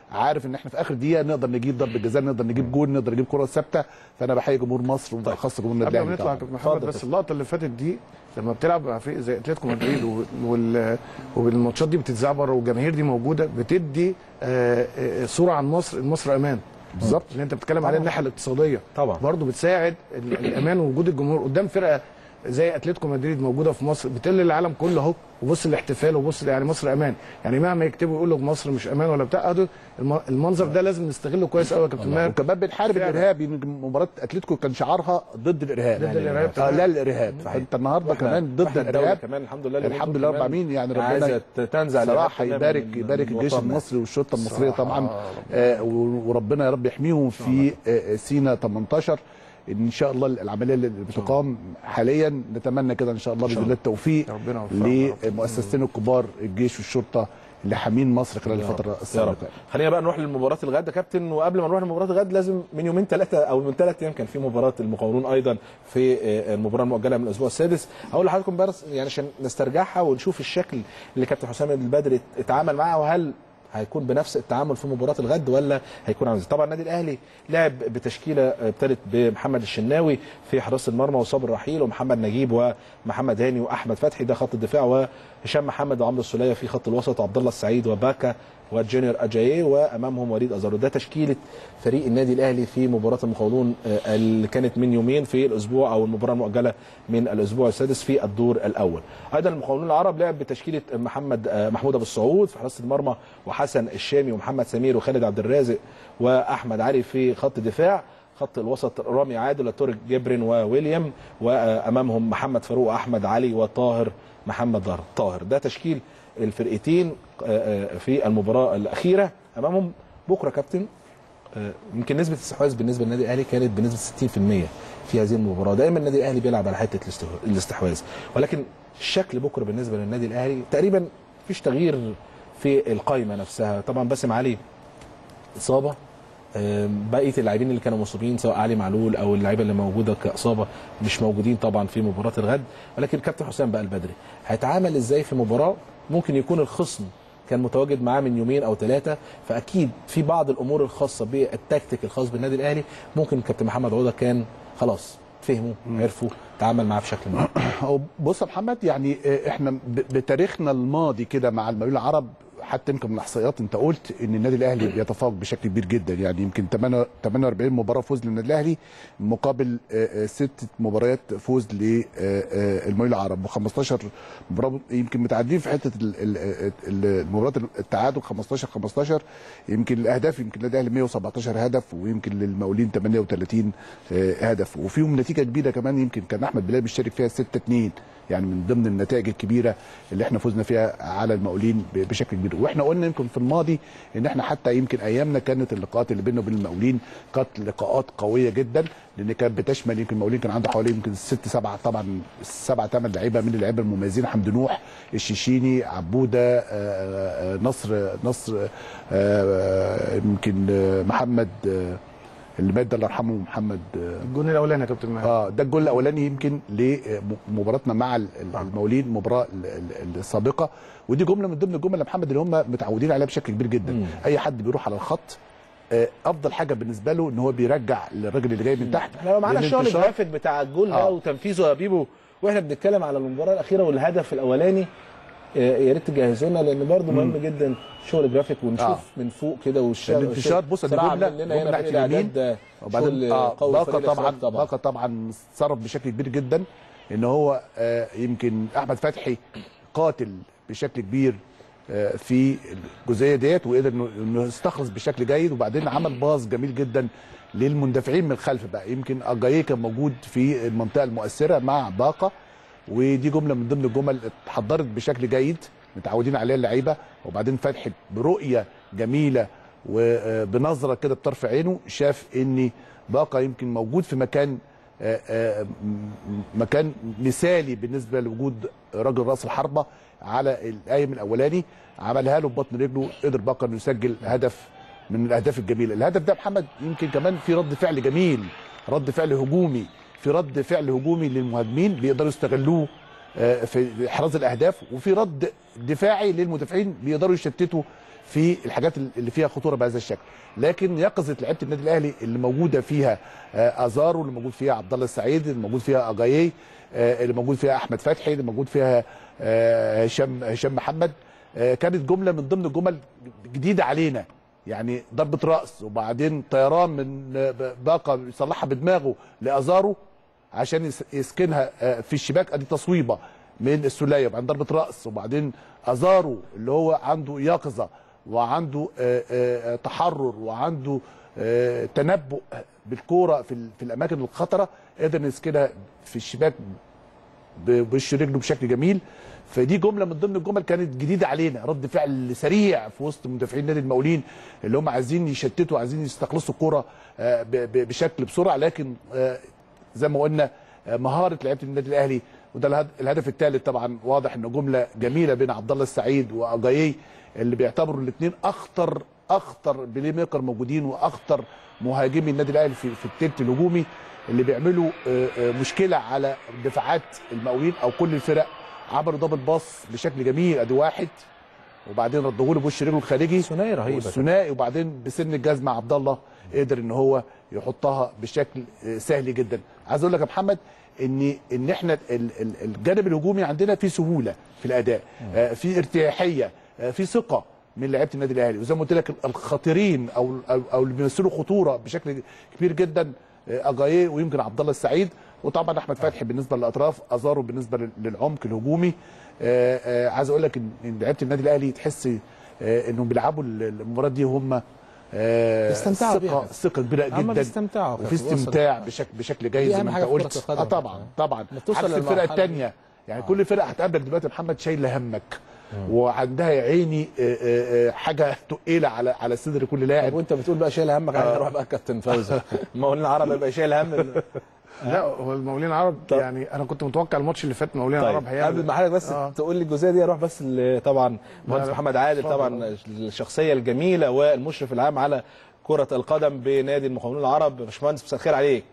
Speaker 2: عارف ان احنا في اخر دقيقه نقدر نجيب ضربه جزاء نقدر نجيب جول نقدر نجيب كره ثابته فانا بحيي جمهور مصر وبالاخص جمهور النادي
Speaker 3: قبل ما
Speaker 2: الاهلي
Speaker 3: نطلع
Speaker 2: طبعاً.
Speaker 3: يا كابتن محمد
Speaker 1: اتفضل.
Speaker 3: بس اللقطه اللي فاتت دي لما بتلعب مع فريق زي اتلتيكو مدريد و- وال والماتشات دي بتتذاع بره والجماهير دي موجوده بتدي آه، آه، صوره عن مصر مصر امان
Speaker 2: بالظبط
Speaker 3: اللي انت بتتكلم عليه الناحيه الاقتصاديه
Speaker 1: طبعا.
Speaker 3: برضه بتساعد ال- الامان ووجود الجمهور قدام فرقه زي اتلتيكو مدريد موجوده في مصر بتقل العالم كله اهو وبص الاحتفال وبص يعني مصر امان يعني مهما يكتبوا يقولوا مصر مش امان ولا بتاع أهو الم- المنظر ده لازم نستغله كويس قوي يا كابتن ماهر
Speaker 2: وكمان بنحارب
Speaker 3: فعلا.
Speaker 2: الارهاب يمكن مباراه اتلتيكو كان شعارها ضد الارهاب
Speaker 3: ضد الإرهاب
Speaker 2: آه
Speaker 3: تمام.
Speaker 2: لا الارهاب فانت النهارده كمان ضد
Speaker 1: إحنا الدولة
Speaker 2: الارهاب
Speaker 1: كمان الحمد لله
Speaker 2: الحمد لله رب العالمين يعني ربنا
Speaker 1: عايزه تنزع الإرهاب
Speaker 2: صراحه
Speaker 1: تماماً
Speaker 2: يبارك
Speaker 1: من-
Speaker 2: يبارك
Speaker 1: من
Speaker 2: الجيش
Speaker 1: وطننا.
Speaker 2: المصري والشرطه المصريه
Speaker 3: صراحة
Speaker 2: طبعا آه و- وربنا يا رب يحميهم في آه سينا 18 ان شاء الله العمليه اللي بتقام حاليا نتمنى كده ان شاء الله باذن الله التوفيق
Speaker 3: ربنا يوفقنا.
Speaker 2: لمؤسستين الكبار الجيش والشرطه اللي حامين مصر خلال الفتره
Speaker 1: يا رب
Speaker 2: السابقه
Speaker 1: خلينا بقى نروح لمباراه الغد يا كابتن وقبل ما نروح لمباراه الغد لازم من يومين ثلاثه او من ثلاث ايام كان في مباراه المقاولون ايضا في آه، المباراه المؤجله من الاسبوع السادس هقول لحضراتكم بس يعني عشان نسترجعها ونشوف الشكل اللي كابتن حسام البدري اتعامل معاه وهل هيكون بنفس التعامل في مباراه الغد ولا هيكون عامل ازاي طبعا النادي الاهلي لعب بتشكيله ابتدت بمحمد الشناوي في حراسه المرمى وصابر رحيل ومحمد نجيب ومحمد هاني واحمد فتحي ده خط الدفاع وهشام محمد وعمرو السوليه في خط الوسط وعبد الله السعيد وباكا وجونيور اجاييه وامامهم وليد ازارو ده تشكيله فريق النادي الاهلي في مباراه المقاولون آه، اللي كانت من يومين في الاسبوع او المباراه المؤجله من الاسبوع السادس في الدور الاول ايضا المقاولون العرب لعب بتشكيله محمد آه، محمود ابو السعود في حراسه المرمى وحسن الشامي ومحمد سمير وخالد عبد الرازق واحمد علي في خط الدفاع خط الوسط رامي عادل وتورك جبرين وويليام وامامهم محمد فاروق احمد علي وطاهر محمد طاهر ده تشكيل الفرقتين آه، آه، في المباراه الاخيره امامهم بكره كابتن آه، يمكن نسبه الاستحواذ بالنسبه للنادي الاهلي كانت بنسبه 60% في هذه المباراه دايما النادي الاهلي بيلعب على حته الاستحو- الاستحواذ ولكن الشكل بكره بالنسبه للنادي الاهلي تقريبا مفيش تغيير في القائمه نفسها طبعا باسم علي اصابه آم، بقيه اللاعبين اللي كانوا مصابين سواء علي معلول او اللعيبه اللي موجوده كاصابه مش موجودين طبعا في مباراه الغد ولكن كابتن حسام بقى البدري هيتعامل ازاي في مباراه ممكن يكون الخصم كان متواجد معاه من يومين او ثلاثه فاكيد في بعض الامور الخاصه بالتكتيك الخاص بالنادي الاهلي ممكن كابتن محمد عوده كان خلاص فهموا عرفوا تعامل معاه بشكل ما
Speaker 2: هو بص يا محمد يعني آه، احنا ب- بتاريخنا الماضي كده مع المقاولين العرب حتى يمكن من الاحصائيات انت قلت ان النادي الاهلي بيتفوق بشكل كبير جدا يعني يمكن 48 مباراه فوز للنادي الاهلي مقابل آه، آه، ست مباريات فوز للمقاولين العرب و15 مباراه يمكن متعادلين في حته ال- ال- ال- المباريات التعادل 15 15 يمكن الاهداف يمكن النادي الاهلي 117 هدف ويمكن للمقاولين 38 آه، هدف وفيهم نتيجه كبيره كمان يمكن كان احمد بلال بيشارك فيها 6 2 يعني من ضمن النتائج الكبيره اللي احنا فزنا فيها على المقاولين ب- بشكل كبير واحنا قلنا يمكن في الماضي ان احنا حتى يمكن ايامنا كانت اللقاءات اللي بيننا وبين المقاولين كانت لقاءات قويه جدا لان كانت بتشمل يمكن المقاولين كان عنده حوالي يمكن ست سبعه طبعا سبعه ثمان لعيبه من اللعيبه المميزين حمدي نوح الشيشيني عبوده آه، آه، نصر نصر آه، يمكن آه، محمد آه، اللي مات ده الله يرحمه محمد آه،
Speaker 3: الجون الاولاني يا كابتن ماهر
Speaker 2: اه ده الجول الاولاني يمكن لمباراتنا مع ال- ال- المقاولين المباراه ال- ال- السابقه ودي جمله من ضمن الجمل يا محمد اللي هم متعودين عليها بشكل كبير جدا
Speaker 1: مم.
Speaker 2: اي حد بيروح على الخط آه، افضل حاجه بالنسبه له ان هو بيرجع للراجل اللي جاي من تحت
Speaker 1: احنا لو معانا
Speaker 2: لأن
Speaker 1: الشغل
Speaker 2: الانتشار-
Speaker 1: الجرافيك بتاع الجول ده
Speaker 2: آه.
Speaker 1: وتنفيذه يا بيبو واحنا بنتكلم على المباراه الاخيره والهدف الاولاني آه، يا ريت تجهزوا لنا لان برضه مهم جدا شغل جرافيك ونشوف
Speaker 2: آه.
Speaker 1: من فوق كده والشغل
Speaker 2: الانتشار بص دي جمله جمله ناحيه اليمين وبعدين اه باقه طبعا باقه طبعا صرف بشكل كبير جدا ان هو آه يمكن احمد فتحي قاتل بشكل كبير آه في الجزئيه ديت وقدر انه إنه يستخلص بشكل جيد وبعدين عمل باص جميل جدا للمندفعين من الخلف بقى يمكن اجاييه كان موجود في المنطقه المؤثره مع باقه ودي جمله من ضمن الجمل اتحضرت بشكل جيد متعودين عليها اللعيبه وبعدين فتحي برؤيه جميله وبنظره كده بطرف عينه شاف ان باقه يمكن موجود في مكان آه، آه، م- مكان مثالي بالنسبه لوجود راجل راس الحربه على القايم الاولاني عملها له ببطن رجله قدر باقه انه يسجل هدف من الاهداف الجميله الهدف ده محمد يمكن كمان في رد فعل جميل رد فعل هجومي في رد فعل هجومي للمهاجمين بيقدروا يستغلوه آه، في احراز الاهداف وفي رد دفاعي للمدافعين بيقدروا يشتتوا في الحاجات اللي فيها خطوره بهذا الشكل لكن يقظه لعيبه النادي الاهلي اللي موجوده فيها آه، ازارو اللي موجود فيها عبد الله السعيد اللي موجود فيها اجاييه آه، اللي موجود فيها احمد فتحي اللي موجود فيها آه، هشام هشام محمد آه، كانت جمله من ضمن الجمل جديده علينا يعني ضربه راس وبعدين طيران من آه، باقه يصلحها بدماغه لازارو عشان يس- يسكنها آه، في الشباك ادي تصويبه من السوليه وبعدين ضربه راس وبعدين ازارو اللي هو عنده يقظه وعنده آه، آه، تحرر وعنده آه، تنبؤ بالكوره في ال- في الاماكن الخطره قدر يسكنها في الشباك ب- بوش رجله بشكل جميل فدي جمله من ضمن الجمل كانت جديده علينا رد فعل سريع في وسط مدافعين نادي المقاولين اللي هم عايزين يشتتوا عايزين يستخلصوا الكوره آه، ب- ب- بشكل بسرعه لكن آه، زي ما قلنا آه، مهاره لعيبه النادي الاهلي وده الهد- الهدف الثالث طبعا واضح انه جمله جميله بين عبد الله السعيد واجاييه اللي بيعتبروا الاثنين اخطر اخطر بلاي ميكر موجودين واخطر مهاجمي النادي الاهلي في في التلت الهجومي اللي بيعملوا آه، آه، مشكله على دفاعات المقاولين او كل الفرق عملوا دبل باص بشكل جميل ادي واحد وبعدين ردوه له بوش رجله الخارجي
Speaker 1: ثنائي رهيب.
Speaker 2: والثنائي وبعدين بسن الجزمه عبد الله قدر ان هو يحطها بشكل آه، سهل جدا عايز اقول لك يا محمد ان ان احنا ال- ال- الجانب الهجومي عندنا في سهوله في الاداء آه، في ارتياحيه آه، في ثقه من لعيبه النادي الاهلي وزي ما قلت لك الخطيرين او او, أو اللي بيمثلوا خطوره بشكل كبير جدا آه، اجاييه ويمكن عبد الله السعيد وطبعا احمد فتحي بالنسبه للاطراف ازارو بالنسبه لل- للعمق الهجومي آه، آه، عايز اقول لك ان إن لعيبه النادي الاهلي تحس آه، انهم بيلعبوا ال- المباراه دي وهم آه،
Speaker 1: بيستمتعوا بيها.
Speaker 2: ثقه ثقه كبيره
Speaker 1: هم
Speaker 2: جدا
Speaker 1: بيستمتعوا
Speaker 2: وفي
Speaker 1: وصل.
Speaker 2: استمتاع بشكل بشكل جيد
Speaker 1: دي
Speaker 2: زي
Speaker 1: أهم
Speaker 2: ما
Speaker 1: حاجة
Speaker 2: انت
Speaker 1: في كرة
Speaker 2: قلت
Speaker 1: القدم.
Speaker 2: اه طبعا طبعا
Speaker 1: لما توصل
Speaker 2: عكس الفرق
Speaker 1: للمرحلة دي.
Speaker 2: الثانيه يعني كل فرقه هتقابلك دلوقتي يا محمد شايله همك وعندها يا عيني آه، آه، آه، حاجه تقيله على على صدر كل
Speaker 1: طب
Speaker 2: لاعب
Speaker 1: وانت بتقول بقى شايل همك عايز اروح بقى كابتن فوزي المقاولين العرب يبقى شايل هم ال-
Speaker 3: لا هو المقاولين العرب يعني انا كنت متوقع الماتش اللي فات المقاولين العرب
Speaker 1: طيب
Speaker 3: هيعمل
Speaker 1: قبل ما حضرتك بس
Speaker 3: آه.
Speaker 1: تقول لي الجزئيه دي اروح بس ل- طبعا مهندس
Speaker 3: لا.
Speaker 1: محمد عادل
Speaker 3: اتفضل.
Speaker 1: طبعا الشخصيه الجميله والمشرف العام على كره القدم بنادي المقاولون العرب باشمهندس مساء الخير عليك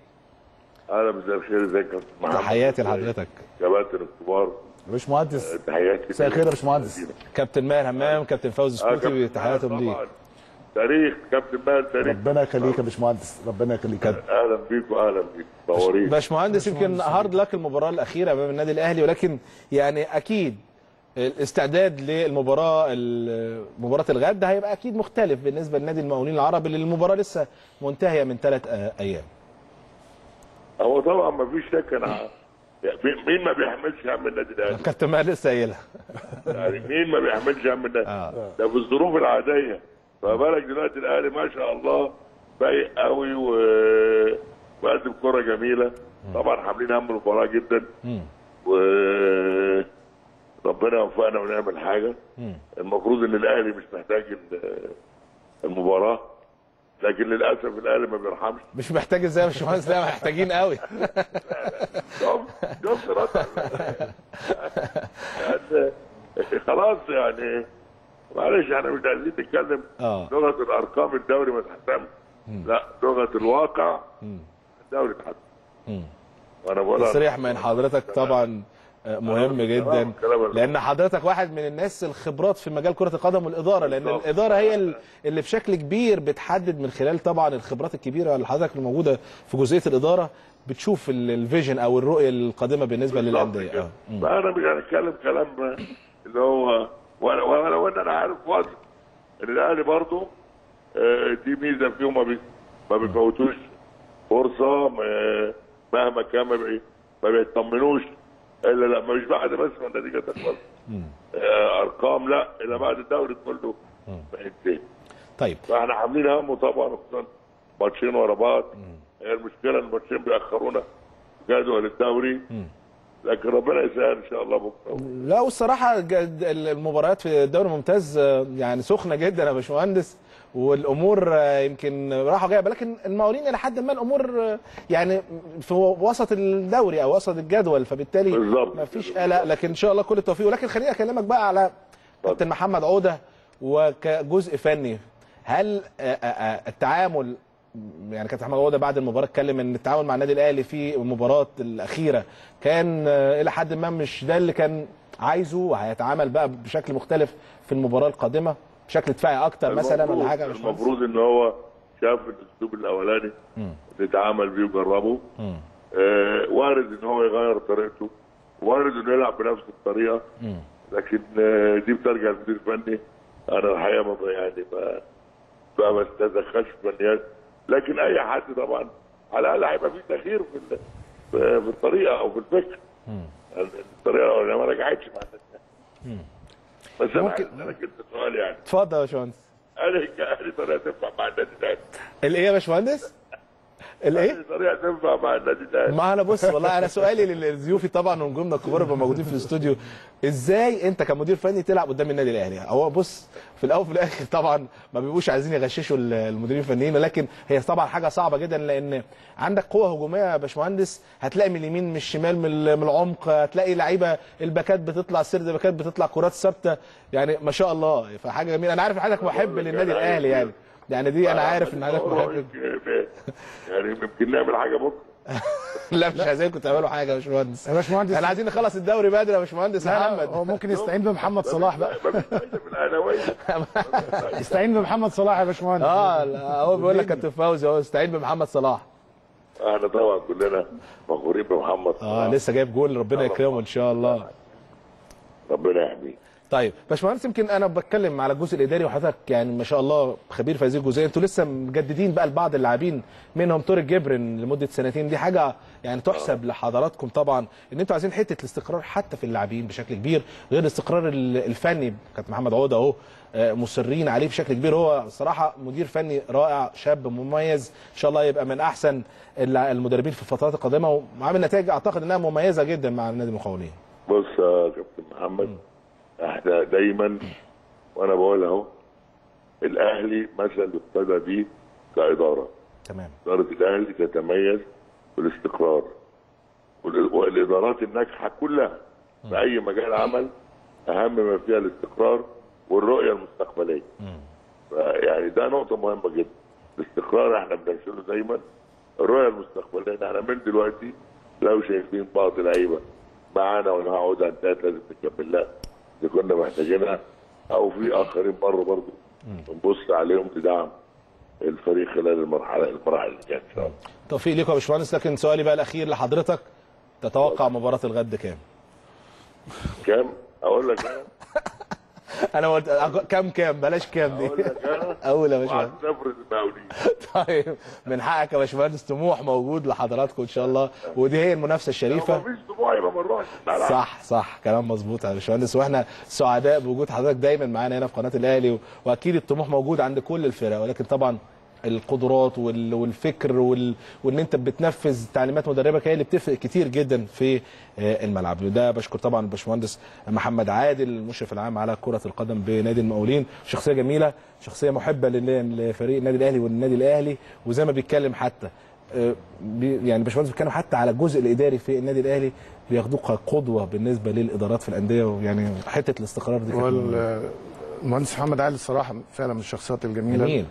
Speaker 4: اهلا مساء الخير ازيك يا أستاذ محمد؟
Speaker 1: تحياتي لحضرتك
Speaker 4: كباتن الكبار
Speaker 2: يا باشمهندس
Speaker 4: تحياتي
Speaker 2: مساء الخير يا باشمهندس
Speaker 1: كابتن ماهر همام كابتن فوزي
Speaker 4: آه،
Speaker 1: سكوتي
Speaker 4: كابتن
Speaker 1: تحياتهم
Speaker 4: ماهر
Speaker 1: ليك
Speaker 4: طبعاً. تاريخ كابتن ماهر تاريخ
Speaker 2: ربنا يخليك يا باشمهندس ربنا يخليك
Speaker 4: اهلا بيك واهلا بيك منورين
Speaker 1: باشمهندس يمكن هارد لك المباراه الاخيره امام النادي الاهلي ولكن يعني اكيد الاستعداد للمباراه ال- مباراه الغد هيبقى اكيد مختلف بالنسبه لنادي المقاولين العرب اللي المباراه لسه منتهيه من ثلاث ايام
Speaker 4: هو طبعا ما فيش شك انا يعني مين- مين ما بيحملش هم النادي الاهلي
Speaker 1: كابتن ماهر لسه قايلها
Speaker 4: يعني مين ما بيحملش هم النادي
Speaker 1: آه.
Speaker 4: ده في الظروف العاديه فما بالك دلوقتي الاهلي ما شاء الله فايق قوي و وقدم كره جميله طبعا حاملين هم المباراه جدا و ربنا يوفقنا ونعمل حاجه المفروض ان الاهلي مش محتاج ال- المباراه لكن للاسف الاهلي ما بيرحمش
Speaker 1: مش محتاج ازاي يا باشمهندس لا محتاجين قوي
Speaker 4: شوف شوف رد يعني خلاص يعني معلش احنا مش عايزين نتكلم
Speaker 1: آه.
Speaker 4: لغه الارقام الدوري ما تحتمش لا لغه الواقع الدوري تحتم وانا بقول
Speaker 1: تصريح من حضرتك طبعا مهم جدا
Speaker 4: كلام-
Speaker 1: لان حضرتك واحد من الناس الخبرات في مجال كره القدم والاداره لان
Speaker 4: بالظبط.
Speaker 1: الاداره هي ال- اللي بشكل كبير بتحدد من خلال طبعا الخبرات الكبيره اللي حضرتك الموجوده في جزئيه الاداره بتشوف ال- الفيجن او الرؤيه القادمه بالنسبه للانديه اه مم.
Speaker 4: فانا مش هنتكلم كلام اللي هو وانا وانا لو ان انا عارف وضع ان الاهلي برضه آه، دي ميزه فيهم ما بي- ما بيفوتوش فرصه ما- مهما كان ما بي- ما بيطمنوش الا لا مش بعد بس ما النتيجه تخلص آه، ارقام لا الا بعد الدوري كله بينتهي
Speaker 1: طيب
Speaker 4: فاحنا عاملين همه طبعا خصوصا ماتشين ورا بعض هي المشكله ان الماتشين بيأخرونا جدول الدوري لكن ربنا يسهل ان شاء الله بكره
Speaker 1: لا والصراحه جد- المباريات في الدوري الممتاز آه، يعني سخنه جدا يا باشمهندس والامور آه، يمكن راحه جايه لكن المقاولين الى حد ما الامور آه، يعني في وسط الدوري او وسط الجدول فبالتالي
Speaker 4: بالظبط.
Speaker 1: ما فيش قلق لكن ان شاء الله كل التوفيق ولكن خليني اكلمك بقى على كابتن محمد عوده وكجزء فني هل آه، آه، آه، التعامل يعني كابتن محمد عوده بعد المباراه اتكلم ان التعامل مع النادي الاهلي في المباراه الاخيره كان آه، الى حد ما مش ده اللي كان عايزه وهيتعامل بقى بشكل مختلف في المباراه القادمه بشكل دفاعي اكتر مثلا ولا
Speaker 4: المفروض-
Speaker 1: حاجه يا باشمهندس؟
Speaker 4: المفروض ان هو شاف الاسلوب الاولاني اللي اتعامل بيه وجربه آه وارد ان هو يغير طريقته وارد انه يلعب بنفس الطريقه لكن آه دي بترجع للمدير الفني انا الحقيقه ما يعني ما ما بستدخلش في فنيات لكن اي حد طبعا على الاقل هيبقى في تغيير في ال- في في الطريقه او في الفكر يعني الطريقه الاولانيه ما رجعتش مع الناس بس انا
Speaker 3: ممكن-
Speaker 4: انا كنت سؤال يعني
Speaker 1: اتفضل يا باشمهندس
Speaker 4: هل هل طريقه تنفع مع النادي الاهلي؟
Speaker 1: الايه يا باشمهندس؟ الايه؟
Speaker 4: هل طريقه تنفع مع النادي الاهلي؟
Speaker 1: ما انا بص والله انا سؤالي للضيوفي طبعا ونجومنا الكبار اللي موجودين في الاستوديو ازاي انت كمدير فني تلعب قدام النادي الاهلي هو بص في الاول وفي الاخر طبعا ما بيبقوش عايزين يغششوا ال- المديرين الفنيين ولكن هي طبعا حاجه صعبه جدا لان عندك قوه هجوميه يا باشمهندس هتلاقي من اليمين من الشمال من ال- من العمق هتلاقي لعيبه الباكات بتطلع سرد باكات بتطلع كرات ثابته يعني ما شاء الله فحاجه جميله انا عارف ان حضرتك محب للنادي الاهلي يعني يعني دي انا عارف ان حضرتك محب
Speaker 4: يعني يمكن نعمل حاجه بكره
Speaker 1: لا مش عايزينكم تعملوا حاجه يا باشمهندس
Speaker 3: يا باشمهندس
Speaker 1: احنا عايزين نخلص الدوري بدري يا باشمهندس
Speaker 3: لا، لا،
Speaker 1: محمد
Speaker 3: هو ممكن يستعين بمحمد صلاح بقى
Speaker 4: ما فيش فايده في الاهلاويه
Speaker 3: يستعين بمحمد صلاح يا باشمهندس
Speaker 1: اه لا، هو بيقول لك كابتن فوزي هو استعين بمحمد صلاح
Speaker 4: احنا طبعا كلنا فخورين بمحمد
Speaker 1: اه لسه جايب جول ربنا يكرمه ان شاء الله
Speaker 4: ربنا يحميه
Speaker 1: طيب باشمهندس يمكن انا بتكلم على الجزء الاداري وحضرتك يعني ما شاء الله خبير في هذه الجزئيه انتوا لسه مجددين بقى لبعض اللاعبين منهم طارق جبرن لمده سنتين دي حاجه يعني تحسب لحضراتكم طبعا ان انتوا عايزين حته الاستقرار حتى في اللاعبين بشكل كبير غير الاستقرار ال- الفني كابتن محمد عوده اهو آه، مصرين عليه بشكل كبير هو صراحه مدير فني رائع شاب مميز ان شاء الله يبقى من احسن الل- المدربين في الفترات القادمه وعامل نتائج اعتقد انها مميزه جدا مع النادي المقاولين
Speaker 4: بص يا كابتن محمد احنا دايما وانا بقول اهو الاهلي مثل ابتدى بيه كاداره
Speaker 1: تمام
Speaker 4: اداره الاهلي تتميز بالاستقرار وال- والادارات الناجحه كلها في اي مجال عمل اهم ما فيها الاستقرار والرؤيه المستقبليه يعني ده نقطه مهمه جدا الاستقرار احنا بننشره دايما الرؤيه المستقبليه إن احنا من دلوقتي لو شايفين بعض لعيبه معانا ونقعد انتهت لازم نكمل لها اللي كنا محتاجينها او في اخرين بره برضه نبص عليهم لدعم الفريق خلال المرحله المراحل اللي جايه ان شاء الله
Speaker 1: توفيق ليكم يا باشمهندس لكن سؤالي بقى الاخير لحضرتك تتوقع مباراه الغد كام؟
Speaker 4: كام اقول لك انا
Speaker 1: انا قلت أق- كام كام بلاش كام
Speaker 4: اقول
Speaker 1: دي
Speaker 4: لك انا
Speaker 1: اول يا
Speaker 4: واحد
Speaker 1: باشمهندس
Speaker 4: صفر للمقاولين
Speaker 1: طيب من حقك يا باشمهندس طموح موجود لحضراتكم ان شاء الله ودي هي المنافسه
Speaker 4: لو
Speaker 1: الشريفه
Speaker 4: مفيش طموح يبقى ما نروحش الملعب
Speaker 1: صح صح كلام مظبوط يا باشمهندس واحنا سعداء بوجود حضرتك دايما معانا هنا في قناه الاهلي و- واكيد الطموح موجود عند كل الفرق ولكن طبعا القدرات وال- والفكر وال... وان انت بتنفذ تعليمات مدربك هي اللي بتفرق كتير جدا في آه، الملعب وده بشكر طبعا الباشمهندس محمد عادل المشرف العام على كره القدم بنادي المقاولين شخصيه جميله شخصيه محبه لل- لفريق النادي الاهلي والنادي الاهلي وزي ما بيتكلم حتى آه، بي- يعني باشمهندس بيتكلم حتى على الجزء الاداري في النادي الاهلي بياخدوه كقدوه بالنسبه للادارات في الانديه ويعني حته الاستقرار دي كانت مهمة.
Speaker 3: والمهندس محمد علي الصراحه فعلا من الشخصيات الجميله
Speaker 1: جميل.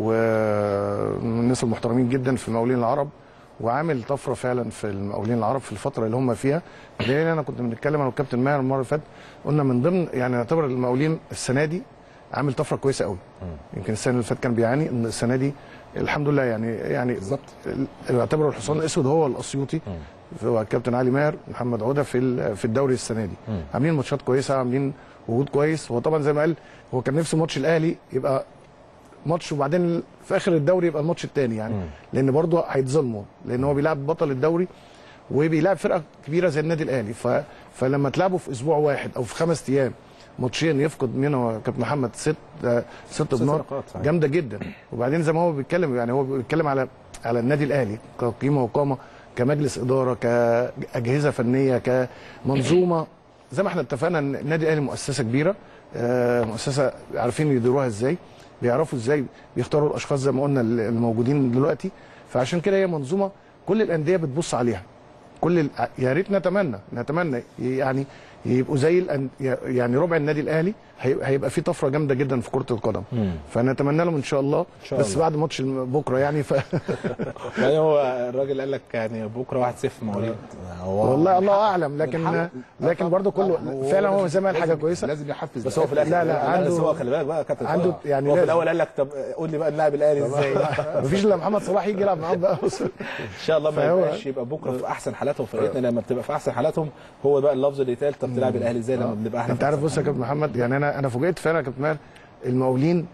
Speaker 3: ومن الناس المحترمين جدا في المقاولين العرب وعامل طفره فعلا في المقاولين العرب في الفتره اللي هم فيها لان انا كنت بنتكلم انا والكابتن ماهر المره اللي فاتت قلنا من ضمن يعني نعتبر المقاولين السنه دي عامل طفره كويسه قوي يمكن السنه اللي فاتت كان بيعاني ان السنه دي الحمد لله يعني يعني بالظبط يعتبر الحصان الاسود هو الاسيوطي هو الكابتن علي ماهر محمد عوده في ال- في الدوري السنه دي عاملين ماتشات كويسه عاملين وجود كويس هو طبعا زي ما قال هو كان نفسه ماتش الاهلي يبقى ماتش وبعدين في اخر الدوري يبقى الماتش الثاني يعني لان برضه هيتظلموا لان هو بيلعب بطل الدوري وبيلعب فرقه كبيره زي النادي الاهلي ف... فلما تلعبه في اسبوع واحد او في خمس ايام ماتشين يفقد منه كابتن محمد ست آه، ست بنار
Speaker 1: نقاط، صحيح.
Speaker 3: جامده جدا وبعدين زي ما هو بيتكلم يعني هو بيتكلم على على النادي الاهلي كقيمه وقامه كمجلس اداره كاجهزه فنيه كمنظومه زي ما احنا اتفقنا ان النادي الاهلي مؤسسه كبيره آه، مؤسسه عارفين يديروها ازاي بيعرفوا ازاي بيختاروا الاشخاص زي ما قلنا الموجودين دلوقتي فعشان كده هي منظومه كل الانديه بتبص عليها كل ال... يا ريت نتمنى نتمنى يعني يبقوا زي الأن... يعني ربع النادي الاهلي هي- هيبقى في طفره جامده جدا في كره القدم فنتمنى لهم ان شاء الله
Speaker 1: شاء
Speaker 3: بس
Speaker 1: الله.
Speaker 3: بعد ماتش الم- بكره يعني ف...
Speaker 1: يعني هو الراجل قال لك يعني بكره 1 0 مواليد هو
Speaker 3: والله الله اعلم لكن
Speaker 1: حقه.
Speaker 3: لكن برضه كله فعلا هو زي ما قال حاجه كويسه
Speaker 2: لازم يحفز
Speaker 1: بس هو في الاخر
Speaker 3: لا، لا،
Speaker 1: عنده بس
Speaker 3: عنده-
Speaker 1: هو خلي بالك بقى يا كابتن
Speaker 3: عنده
Speaker 1: طارق.
Speaker 3: يعني
Speaker 1: هو في
Speaker 3: لازم.
Speaker 1: الاول قال لك طب قول لي بقى اللاعب الاهلي ازاي
Speaker 3: مفيش الا محمد صلاح يجي يلعب معاهم بقى
Speaker 1: ان شاء الله ما
Speaker 3: فهو-
Speaker 1: يبقاش يبقى بكره في احسن حالاتهم فرقتنا لما بتبقى في احسن حالاتهم هو بقى اللفظ اللي يتقال طب تلعب الاهلي ازاي لما بنبقى احنا
Speaker 3: انت
Speaker 1: في
Speaker 3: عارف
Speaker 1: أحسن
Speaker 3: بص يا كابتن محمد يعني انا انا فوجئت فعلا يا كابتن ماهر المقاولين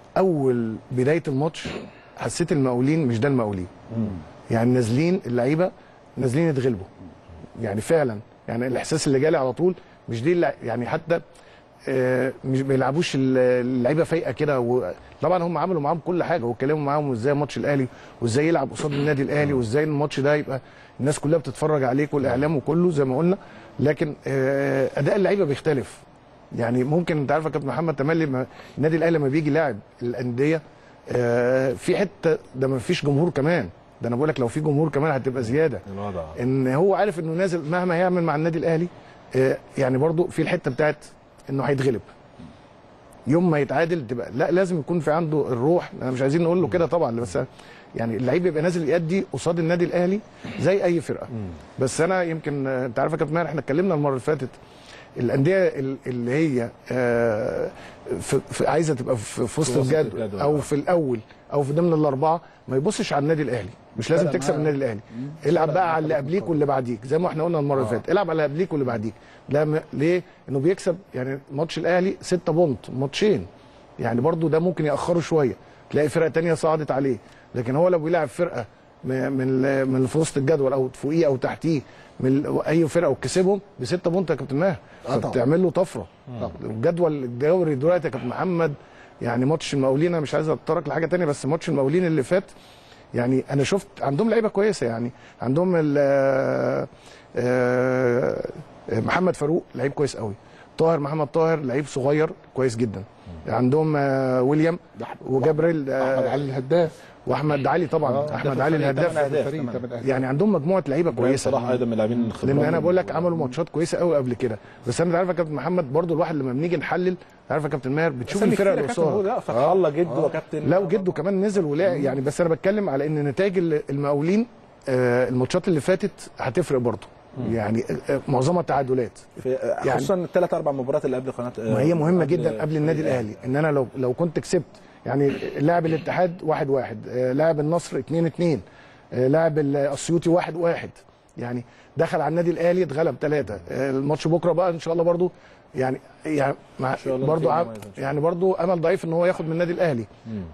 Speaker 3: اول بدايه الماتش حسيت المقاولين مش ده المقاولين يعني نازلين اللعيبه نازلين يتغلبوا يعني فعلا يعني الاحساس اللي جالي على طول مش دي اللع- يعني حتى آه، مش بيلعبوش ال- اللعيبه فايقه كده و- طبعا هم عملوا معاهم كل حاجه واتكلموا معاهم ازاي ماتش الاهلي وازاي يلعب قصاد النادي الاهلي وازاي الماتش ده يبقى الناس كلها بتتفرج عليك والاعلام وكله زي ما قلنا لكن آه، اداء اللعيبه بيختلف يعني ممكن انت عارف يا كابتن محمد تملي ما النادي الاهلي لما بيجي لاعب الانديه آه، في حته ده ما فيش جمهور كمان ده انا بقول لك لو في جمهور كمان هتبقى زياده
Speaker 1: الوضع
Speaker 3: ان هو عارف انه نازل مهما هيعمل مع النادي الاهلي آه، يعني برضو في الحته بتاعت انه هيتغلب يوم ما يتعادل تبقى لا لازم يكون في عنده الروح انا مش عايزين نقول له كده طبعا بس يعني اللعيب يبقى نازل يأدي قصاد النادي الاهلي زي اي فرقه بس انا يمكن آه، انت عارف يا كابتن ماهر احنا اتكلمنا المره اللي فاتت الانديه ال- اللي هي آه، في في عايزه تبقى في في وسط
Speaker 1: وسط
Speaker 3: الجدول
Speaker 1: الجدول،
Speaker 3: او
Speaker 1: آه.
Speaker 3: في الاول او في ضمن الاربعه ما يبصش على النادي الاهلي مش لازم
Speaker 2: فرق
Speaker 3: تكسب
Speaker 2: معاه.
Speaker 3: النادي الاهلي العب بقى على اللي قبليك واللي بعديك زي ما احنا قلنا المره اللي فاتت العب على اللي قبليك واللي بعديك لا م... ليه انه بيكسب يعني ماتش الاهلي 6 بونت ماتشين يعني برضو ده ممكن ياخره شويه تلاقي فرقه تانية صعدت عليه لكن هو لو بيلعب فرقه م- من ال- من في وسط الجدول او فوقيه او تحتيه من ال- اي فرقه وكسبهم بستة بونت يا كابتن ماهر
Speaker 2: آه طبعا.
Speaker 3: فبتعمل له طفره الجدول الدوري دلوقتي يا كابتن محمد يعني ماتش المقاولين انا مش عايز اتطرق لحاجه تانية بس ماتش المقاولين اللي فات يعني انا شفت عندهم لعيبه كويسه يعني عندهم ال- آه، آه، محمد فاروق لعيب كويس قوي طاهر محمد طاهر لعيب صغير كويس جدا عندهم آه، ويليام وجابريل آه،
Speaker 2: احمد علي الهداف
Speaker 3: واحمد علي طبعا احمد علي الهداف
Speaker 2: الفريق تمن أهداف.
Speaker 3: يعني عندهم مجموعه لعيبه كويسه
Speaker 1: صلاح ايضا من اللاعبين الخبرات
Speaker 3: لان انا بقول لك عملوا ماتشات كويسه قوي قبل كده بس انا عارف يا كابتن محمد برضو الواحد لما بنيجي نحلل عارف يا كابتن ماهر بتشوف الفرق اللي قصادها
Speaker 1: لا فتح الله جده وكابتن
Speaker 3: لا وجده كمان نزل ولعب يعني بس انا بتكلم على ان نتائج ال- المقاولين آه، الماتشات اللي فاتت هتفرق برضه يعني آه، معظمها تعادلات
Speaker 1: في خصوصا الثلاث اربع مباريات اللي قبل قناه
Speaker 3: ما هي مهمه جدا قبل النادي الاهلي ان انا لو لو كنت كسبت يعني لاعب الاتحاد واحد واحد آه، لاعب النصر اتنين اتنين آه، لاعب الاسيوطي واحد واحد يعني دخل على النادي الاهلي اتغلب ثلاثه الماتش بكره بقى ان شاء الله برضو يعني يعني مع
Speaker 1: شاء الله
Speaker 3: برضو
Speaker 1: نتيجة
Speaker 3: عم-
Speaker 1: مميزة إن شاء
Speaker 3: يعني برضو امل ضعيف ان هو ياخد من النادي الاهلي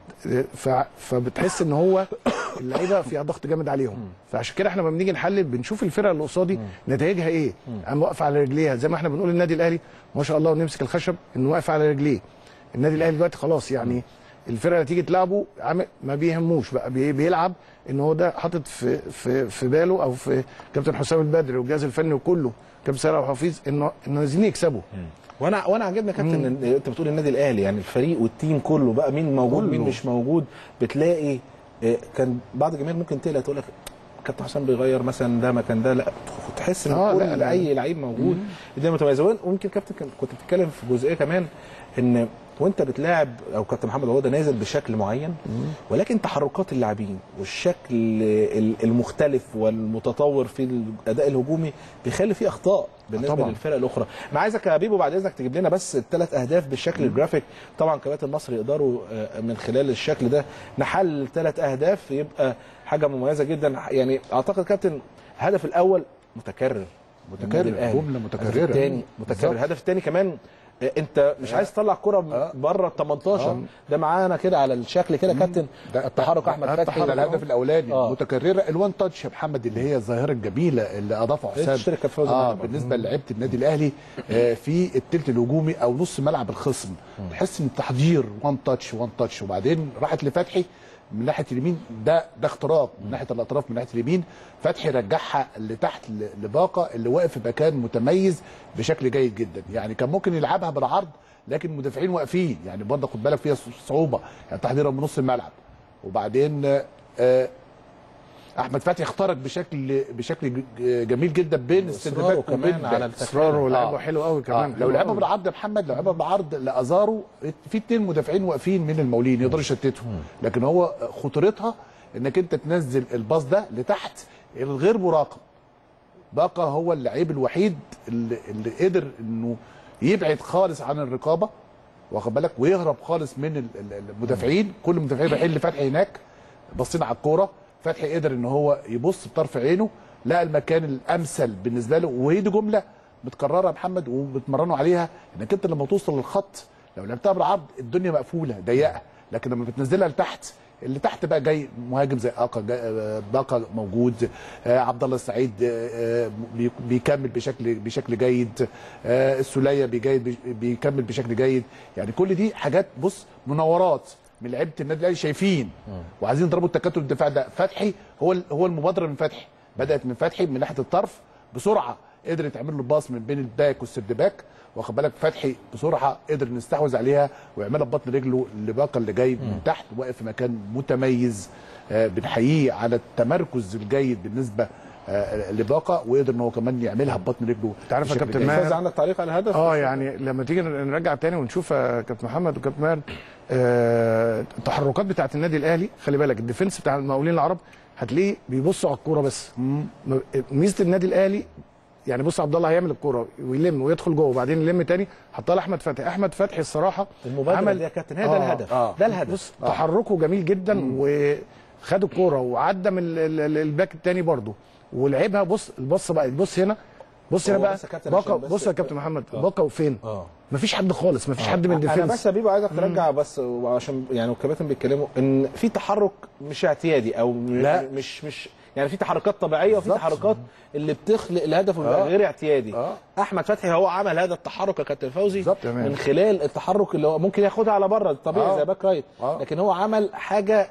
Speaker 3: ف... فبتحس ان هو اللعيبه فيها ضغط جامد عليهم فعشان كده احنا لما بنيجي نحلل بنشوف الفرقه اللي قصادي نتائجها ايه قام واقفه على رجليها زي ما احنا بنقول النادي الاهلي ما شاء الله ونمسك الخشب انه واقف على رجليه النادي الاهلي دلوقتي خلاص يعني الفرقه اللي تيجي تلعبه عم- ما بيهموش بقى بي- بيلعب ان هو ده حاطط في في في باله او في كابتن حسام البدري والجهاز الفني وكله كابتن سيد عبد الحفيظ انه انه عايزين يكسبوا
Speaker 1: وانا وانا عاجبني يا كابتن إن انت بتقول النادي الاهلي يعني الفريق والتيم كله بقى مين موجود مين
Speaker 3: كله.
Speaker 1: مش موجود بتلاقي آه، كان بعض الجماهير ممكن تقلق تقول لك كابتن حسام بيغير مثلا ده مكان ده لا تحس ان
Speaker 3: آه،
Speaker 1: كل
Speaker 3: لا، لا.
Speaker 1: اي لعيب موجود الدنيا متميزه وين- ويمكن كابتن كان- كنت بتتكلم في جزئيه كمان ان وانت بتلاعب او كابتن محمد عوده نازل بشكل معين ولكن تحركات اللاعبين والشكل ال- المختلف والمتطور في الاداء الهجومي بيخلي فيه اخطاء بالنسبه
Speaker 3: طبعاً.
Speaker 1: للفرق الاخرى انا عايزك يا بيبو بعد اذنك تجيب لنا بس الثلاث اهداف بالشكل الجرافيك طبعا كباتن مصر يقدروا آه، من خلال الشكل ده نحلل ثلاث اهداف يبقى حاجه مميزه جدا يعني اعتقد كابتن الهدف الاول متكرر
Speaker 2: متكرر،
Speaker 1: للنادي الأهلي.
Speaker 2: جملة متكررة.
Speaker 1: الهدف الثاني متكرر
Speaker 2: بالظبط.
Speaker 1: الهدف الثاني كمان آه، انت مش عايز تطلع كره بره ال 18 ده معانا كده على الشكل كده كابتن
Speaker 2: ده
Speaker 1: التحرك احمد فتحي
Speaker 2: التحرك الهدف الاولاني
Speaker 1: آه.
Speaker 2: متكرره الوان تاتش يا محمد اللي هي الظاهره الجميله اللي اضافها حسام
Speaker 1: تشترك في فوز
Speaker 2: اه
Speaker 1: النادي.
Speaker 2: بالنسبه لعيبه النادي الاهلي آه في الثلث الهجومي او نص ملعب الخصم تحس ان التحضير وان تاتش وان تاتش وبعدين راحت لفتحي من ناحيه اليمين ده ده اختراق من ناحيه الاطراف من ناحيه اليمين فتحي رجعها لتحت ل- لباقه اللي واقف في مكان متميز بشكل جيد جدا يعني كان ممكن يلعبها بالعرض لكن المدافعين واقفين يعني برضه خد بالك فيها صعوبه يعني تحضيرها من نص الملعب وبعدين آه احمد فتحي اخترق بشكل بشكل ج- جميل جدا بين
Speaker 1: إصراره
Speaker 2: السندباك
Speaker 1: كمان
Speaker 2: وبين
Speaker 1: على
Speaker 2: باك.
Speaker 1: التسلل.
Speaker 3: اصراره ولعبه
Speaker 2: آه.
Speaker 3: حلو قوي
Speaker 2: آه.
Speaker 3: كمان
Speaker 2: لو
Speaker 3: حلو
Speaker 2: لعبها
Speaker 3: قوي.
Speaker 2: بالعرض يا محمد لو لعبها بالعرض لازارو في اتنين مدافعين واقفين من المولين يقدروا يشتتهم لكن هو خطورتها انك انت تنزل الباص ده لتحت الغير مراقب باقة هو اللعيب الوحيد اللي, اللي قدر انه يبعد خالص عن الرقابه واخد بالك ويهرب خالص من ال- ال- المدافعين كل المدافعين رايحين لفتحي هناك باصين على الكوره فتحي قدر ان هو يبص بطرف عينه لقى المكان الامثل بالنسبه له وهي دي جمله متكرره يا محمد وبتمرنوا عليها انك انت لما توصل للخط لو لعبتها بالعرض الدنيا مقفوله ضيقه لكن لما بتنزلها لتحت اللي تحت بقى جاي مهاجم زي اقا جا- باقا موجود آه عبد الله السعيد آه آه، بي- بيكمل بشكل بشكل جيد آه السوليه بيجيد بيكمل بشكل جيد يعني كل دي حاجات بص منورات من لعيبه النادي الاهلي شايفين وعايزين يضربوا التكتل الدفاع ده فتحي هو ال- هو المبادره من فتحي بدات من فتحي من ناحيه الطرف بسرعه قدر يتعمل له الباص من بين الباك والسيرد باك واخد بالك فتحي بسرعه قدر نستحوذ عليها ويعملها ببطن رجله لباقه اللي جاي من تحت واقف في مكان متميز آه، بنحييه على التمركز الجيد بالنسبه آه، لباقه وقدر ان هو كمان يعملها ببطن رجله
Speaker 3: انت عارف يا
Speaker 2: بشكل
Speaker 3: كابتن
Speaker 2: جيد.
Speaker 3: ماهر
Speaker 1: فاز عندك تعليق على الهدف
Speaker 3: اه يعني لما تيجي نرجع تاني ونشوف يا كابتن محمد وكابتن ماهر آه، التحركات بتاعت النادي الاهلي خلي بالك الديفنس بتاع المقاولين العرب هتلاقيه بيبصوا على الكوره بس م- ميزه النادي الاهلي يعني بص عبد الله هيعمل الكوره ويلم ويدخل جوه وبعدين يلم تاني حطها لاحمد فتحي احمد فتحي الصراحه
Speaker 1: المبادره دي يا كابتن هي ده
Speaker 3: آه،
Speaker 1: الهدف
Speaker 2: آه.
Speaker 1: ده الهدف
Speaker 3: بص تحركه جميل جدا وخد الكوره وعدى من ال- ال- ال- الباك التاني برضه ولعبها بص البص بقى بص هنا بص هنا
Speaker 1: هو
Speaker 3: بقى
Speaker 1: بس يا كابتن
Speaker 3: باكا
Speaker 1: عشان بس-
Speaker 3: بص يا كابتن محمد باكا وفين
Speaker 1: اه
Speaker 3: مفيش حد خالص مفيش حد من
Speaker 1: انا
Speaker 3: الديفنس
Speaker 1: بس يا بيبو عايزك ترجع بس عشان يعني الكباتن بيتكلموا ان في تحرك مش اعتيادي او م-
Speaker 2: لا.
Speaker 1: مش مش يعني في تحركات طبيعيه وفي
Speaker 2: بالظبط.
Speaker 1: تحركات اللي بتخلق الهدف ويبقى
Speaker 2: آه.
Speaker 1: غير اعتيادي
Speaker 2: آه.
Speaker 1: احمد فتحي هو عمل هذا التحرك يا كابتن فوزي
Speaker 2: بالظبط.
Speaker 3: تمام.
Speaker 1: من خلال التحرك اللي هو ممكن ياخدها على بره طبيعي
Speaker 2: آه.
Speaker 1: زي باك رايت
Speaker 2: آه.
Speaker 1: لكن هو عمل حاجه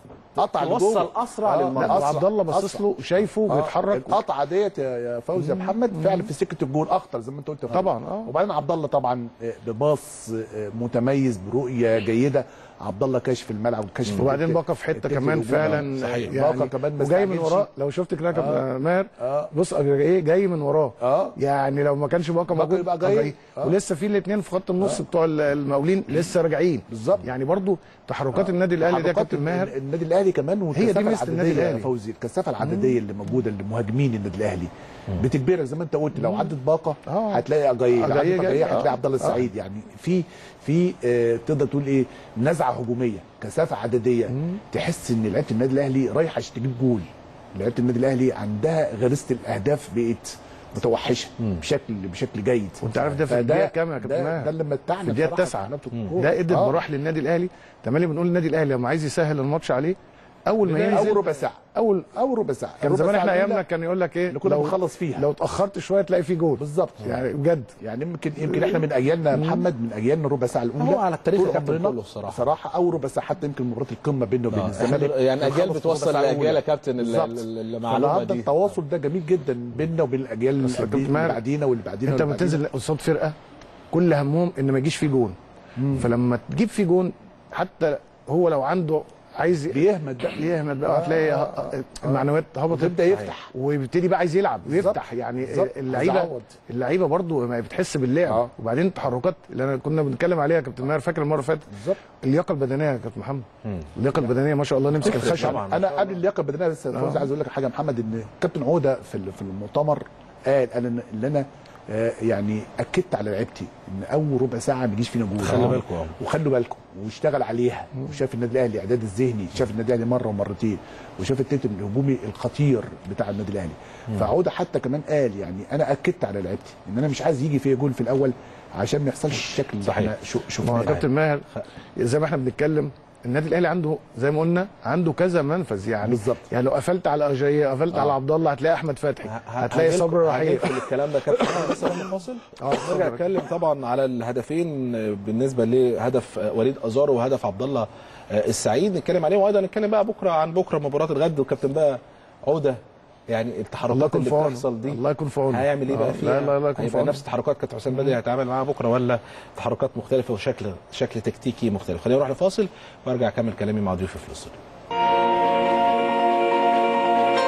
Speaker 2: قطع
Speaker 1: توصل
Speaker 2: لجوه.
Speaker 1: اسرع
Speaker 2: آه،
Speaker 1: للمرمى
Speaker 3: لا
Speaker 2: أسرع.
Speaker 3: وعبد الله باصص
Speaker 2: أسرع.
Speaker 3: له شايفه
Speaker 2: آه،
Speaker 3: بيتحرك
Speaker 2: القطعه ديت يا يا فوزي يا محمد فعلا في سكه الجول اخطر زي ما انت قلت يا فندم.
Speaker 3: طبعا، آه.
Speaker 2: وبعدين عبد الله طبعا آه، بباص آه، متميز برؤيه جيده عبد الله كاشف الملعب وكاشف
Speaker 3: وبعدين
Speaker 2: التك-
Speaker 3: باكا في حته
Speaker 2: التكتيك
Speaker 3: كمان
Speaker 2: الهجومي.
Speaker 3: فعلا
Speaker 2: صحيح
Speaker 3: يعني
Speaker 2: باكا كمان ما
Speaker 3: وجاي من
Speaker 2: استعجلش.
Speaker 3: وراه لو شفت كده يا كابتن ماهر
Speaker 2: آه.
Speaker 3: بص ايه جاي من وراه
Speaker 2: آه.
Speaker 3: يعني لو ما كانش باكا
Speaker 2: باكا
Speaker 3: موجود
Speaker 2: يبقى
Speaker 3: كان
Speaker 2: جاي. آه.
Speaker 3: ولسه في الاثنين في خط النص بتوع المقاولين لسه راجعين
Speaker 2: بالظبط.
Speaker 3: يعني برضو تحركات النادي الاهلي ده يا
Speaker 2: تحركات
Speaker 3: كابتن ماهر
Speaker 2: النادي الاهلي كمان والكثافه
Speaker 3: دي ميزة النادي
Speaker 2: العدديه يا
Speaker 3: الأهلي.
Speaker 2: فوزي الكثافه العدديه اللي موجوده لمهاجمين النادي الاهلي بتجبرك زي ما انت قلت لو عدت باقه
Speaker 3: آه.
Speaker 2: هتلاقي اجاي لو
Speaker 3: أجاي
Speaker 2: عدت
Speaker 3: جاي.
Speaker 2: اجاي
Speaker 3: آه.
Speaker 2: هتلاقي عبد الله السعيد يعني في في آه تقدر تقول ايه نزعه هجوميه كثافه عدديه تحس ان لعيبه النادي الاهلي رايحه عشان تجيب جول لعيبه النادي الاهلي عندها غريزه الاهداف بقت متوحشه بشكل بشكل جيد
Speaker 3: وانت عارف ده في
Speaker 2: فده-
Speaker 3: الدقيقه كام يا كابتن
Speaker 2: ده,
Speaker 3: ماهر
Speaker 2: ده اللي متعنا
Speaker 3: في الدقيقه
Speaker 2: بصراحة
Speaker 3: التاسعه
Speaker 2: في لعبة الكورة.
Speaker 3: ده ادت
Speaker 2: آه.
Speaker 3: براح للنادي الاهلي تملي بنقول النادي الاهلي لما عايز يسهل الماتش عليه اول ما ينزل
Speaker 2: اول ربع ساعه
Speaker 3: اول
Speaker 2: اول ربع ساعه
Speaker 3: كان
Speaker 2: الربع
Speaker 3: زمان
Speaker 2: ساعة
Speaker 3: احنا
Speaker 2: الأولى
Speaker 3: ايامنا كان يقول لك ايه
Speaker 2: اللي كنا بنخلص فيها.
Speaker 3: لو اتاخرت شويه تلاقي في جول
Speaker 2: بالظبط
Speaker 3: يعني بجد
Speaker 2: يعني يمكن يمكن احنا من اجيالنا يا محمد من اجيالنا الربع ساعه الاولى
Speaker 1: هو على التاريخ
Speaker 2: طول
Speaker 1: يا كابتن
Speaker 2: عمرنا
Speaker 1: كله الصراحة.
Speaker 2: بصراحه اول ربع ساعه حتى يمكن مباراه القمه بيننا وبين
Speaker 1: إحنا
Speaker 2: الزمالك
Speaker 1: يعني اجيال
Speaker 2: بنخلص
Speaker 1: بتوصل
Speaker 2: الربع ساعة
Speaker 1: لاجيال يا
Speaker 2: الأولى.
Speaker 1: كابتن ال-
Speaker 2: بالظبط.
Speaker 1: ال- المعلومه
Speaker 2: فالنهارده
Speaker 1: دي
Speaker 2: التواصل ده جميل جدا بيننا وبين الاجيال اللي
Speaker 3: أصل يا
Speaker 2: بعدين-
Speaker 3: كابتن
Speaker 2: اللي
Speaker 3: ماهر،
Speaker 2: بعدينا واللي بعدينا
Speaker 3: انت
Speaker 2: واللي بعدينا.
Speaker 3: بتنزل قصاد فرقه كل همهم ان ما يجيش فيه جون فلما تجيب فيه جون حتى هو لو عنده عايز
Speaker 2: بيهمد بقى
Speaker 3: يهمل بقى هتلاقي المعنويات هبطت
Speaker 2: ويبدا يفتح
Speaker 3: ويبتدي بقى عايز يلعب ويفتح
Speaker 2: بالظبط.
Speaker 3: يعني
Speaker 2: بالظبط.
Speaker 3: اللعيبه
Speaker 2: عايز يعوض.
Speaker 3: اللعيبه برضو ما بتحس باللعب
Speaker 2: آه.
Speaker 3: وبعدين التحركات اللي انا كنا بنتكلم عليها يا كابتن ماهر فاكر المره اللي فاتت
Speaker 2: بالظبط
Speaker 3: اللياقه البدنيه يا كابتن محمد اللياقه البدنيه ما شاء الله نمسك الخشب
Speaker 1: طبعاً.
Speaker 2: انا قبل اللياقه البدنيه بس فوزي عايز اقول لك حاجه يا محمد ان كابتن عوده في ال- في المؤتمر قال انا اللي انا آه، يعني اكدت على لعيبتي ان اول ربع ساعه ما يجيش فينا جول
Speaker 1: خلي
Speaker 2: آه.
Speaker 1: بالكم آه.
Speaker 2: وخلوا بالكم واشتغل عليها وشاف النادي الاهلي الاعداد الذهني شاف النادي الاهلي مره ومرتين وشاف التيتم الهجومي الخطير بتاع النادي الاهلي فعوده حتى كمان قال يعني انا اكدت على لعيبتي ان انا مش عايز يجي فيا جول في الاول عشان ما يحصلش الشكل اللي
Speaker 1: صحيح.
Speaker 2: احنا شو-
Speaker 3: ما هو
Speaker 2: شفناه
Speaker 3: يا كابتن ماهر زي ما احنا بنتكلم النادي الاهلي عنده زي ما قلنا عنده كذا منفذ يعني
Speaker 2: بالظبط.
Speaker 3: يعني لو قفلت على اجاييه قفلت على عبد الله هتلاقي احمد فتحي هتلاقي
Speaker 1: هجيلكوا-
Speaker 3: صبري رحيل
Speaker 1: هجيلكوا الكلام ده كابتن أنا بس لما فاصل نرجع نتكلم طبعا على الهدفين بالنسبه لهدف وليد ازارو وهدف عبد الله السعيد نتكلم عليهم وايضا نتكلم بقى بكره عن بكره مباراه الغد والكابتن بقى عوده يعني
Speaker 3: الله
Speaker 1: التحركات
Speaker 3: يكون
Speaker 1: اللي
Speaker 3: في عونه
Speaker 1: بتحصل دي
Speaker 3: الله يكون في عونه
Speaker 1: هيعمل ايه بقى
Speaker 3: آه،
Speaker 1: فيها؟
Speaker 3: لا لا لا يكون في
Speaker 1: هيبقى
Speaker 3: عونه
Speaker 1: نفس التحركات كابتن حسام بدري هيتعامل معاها بكره ولا تحركات مختلفه وشكل شكل تكتيكي مختلف خلينا نروح لفاصل وارجع اكمل كلامي مع ضيوفي في الاستوديو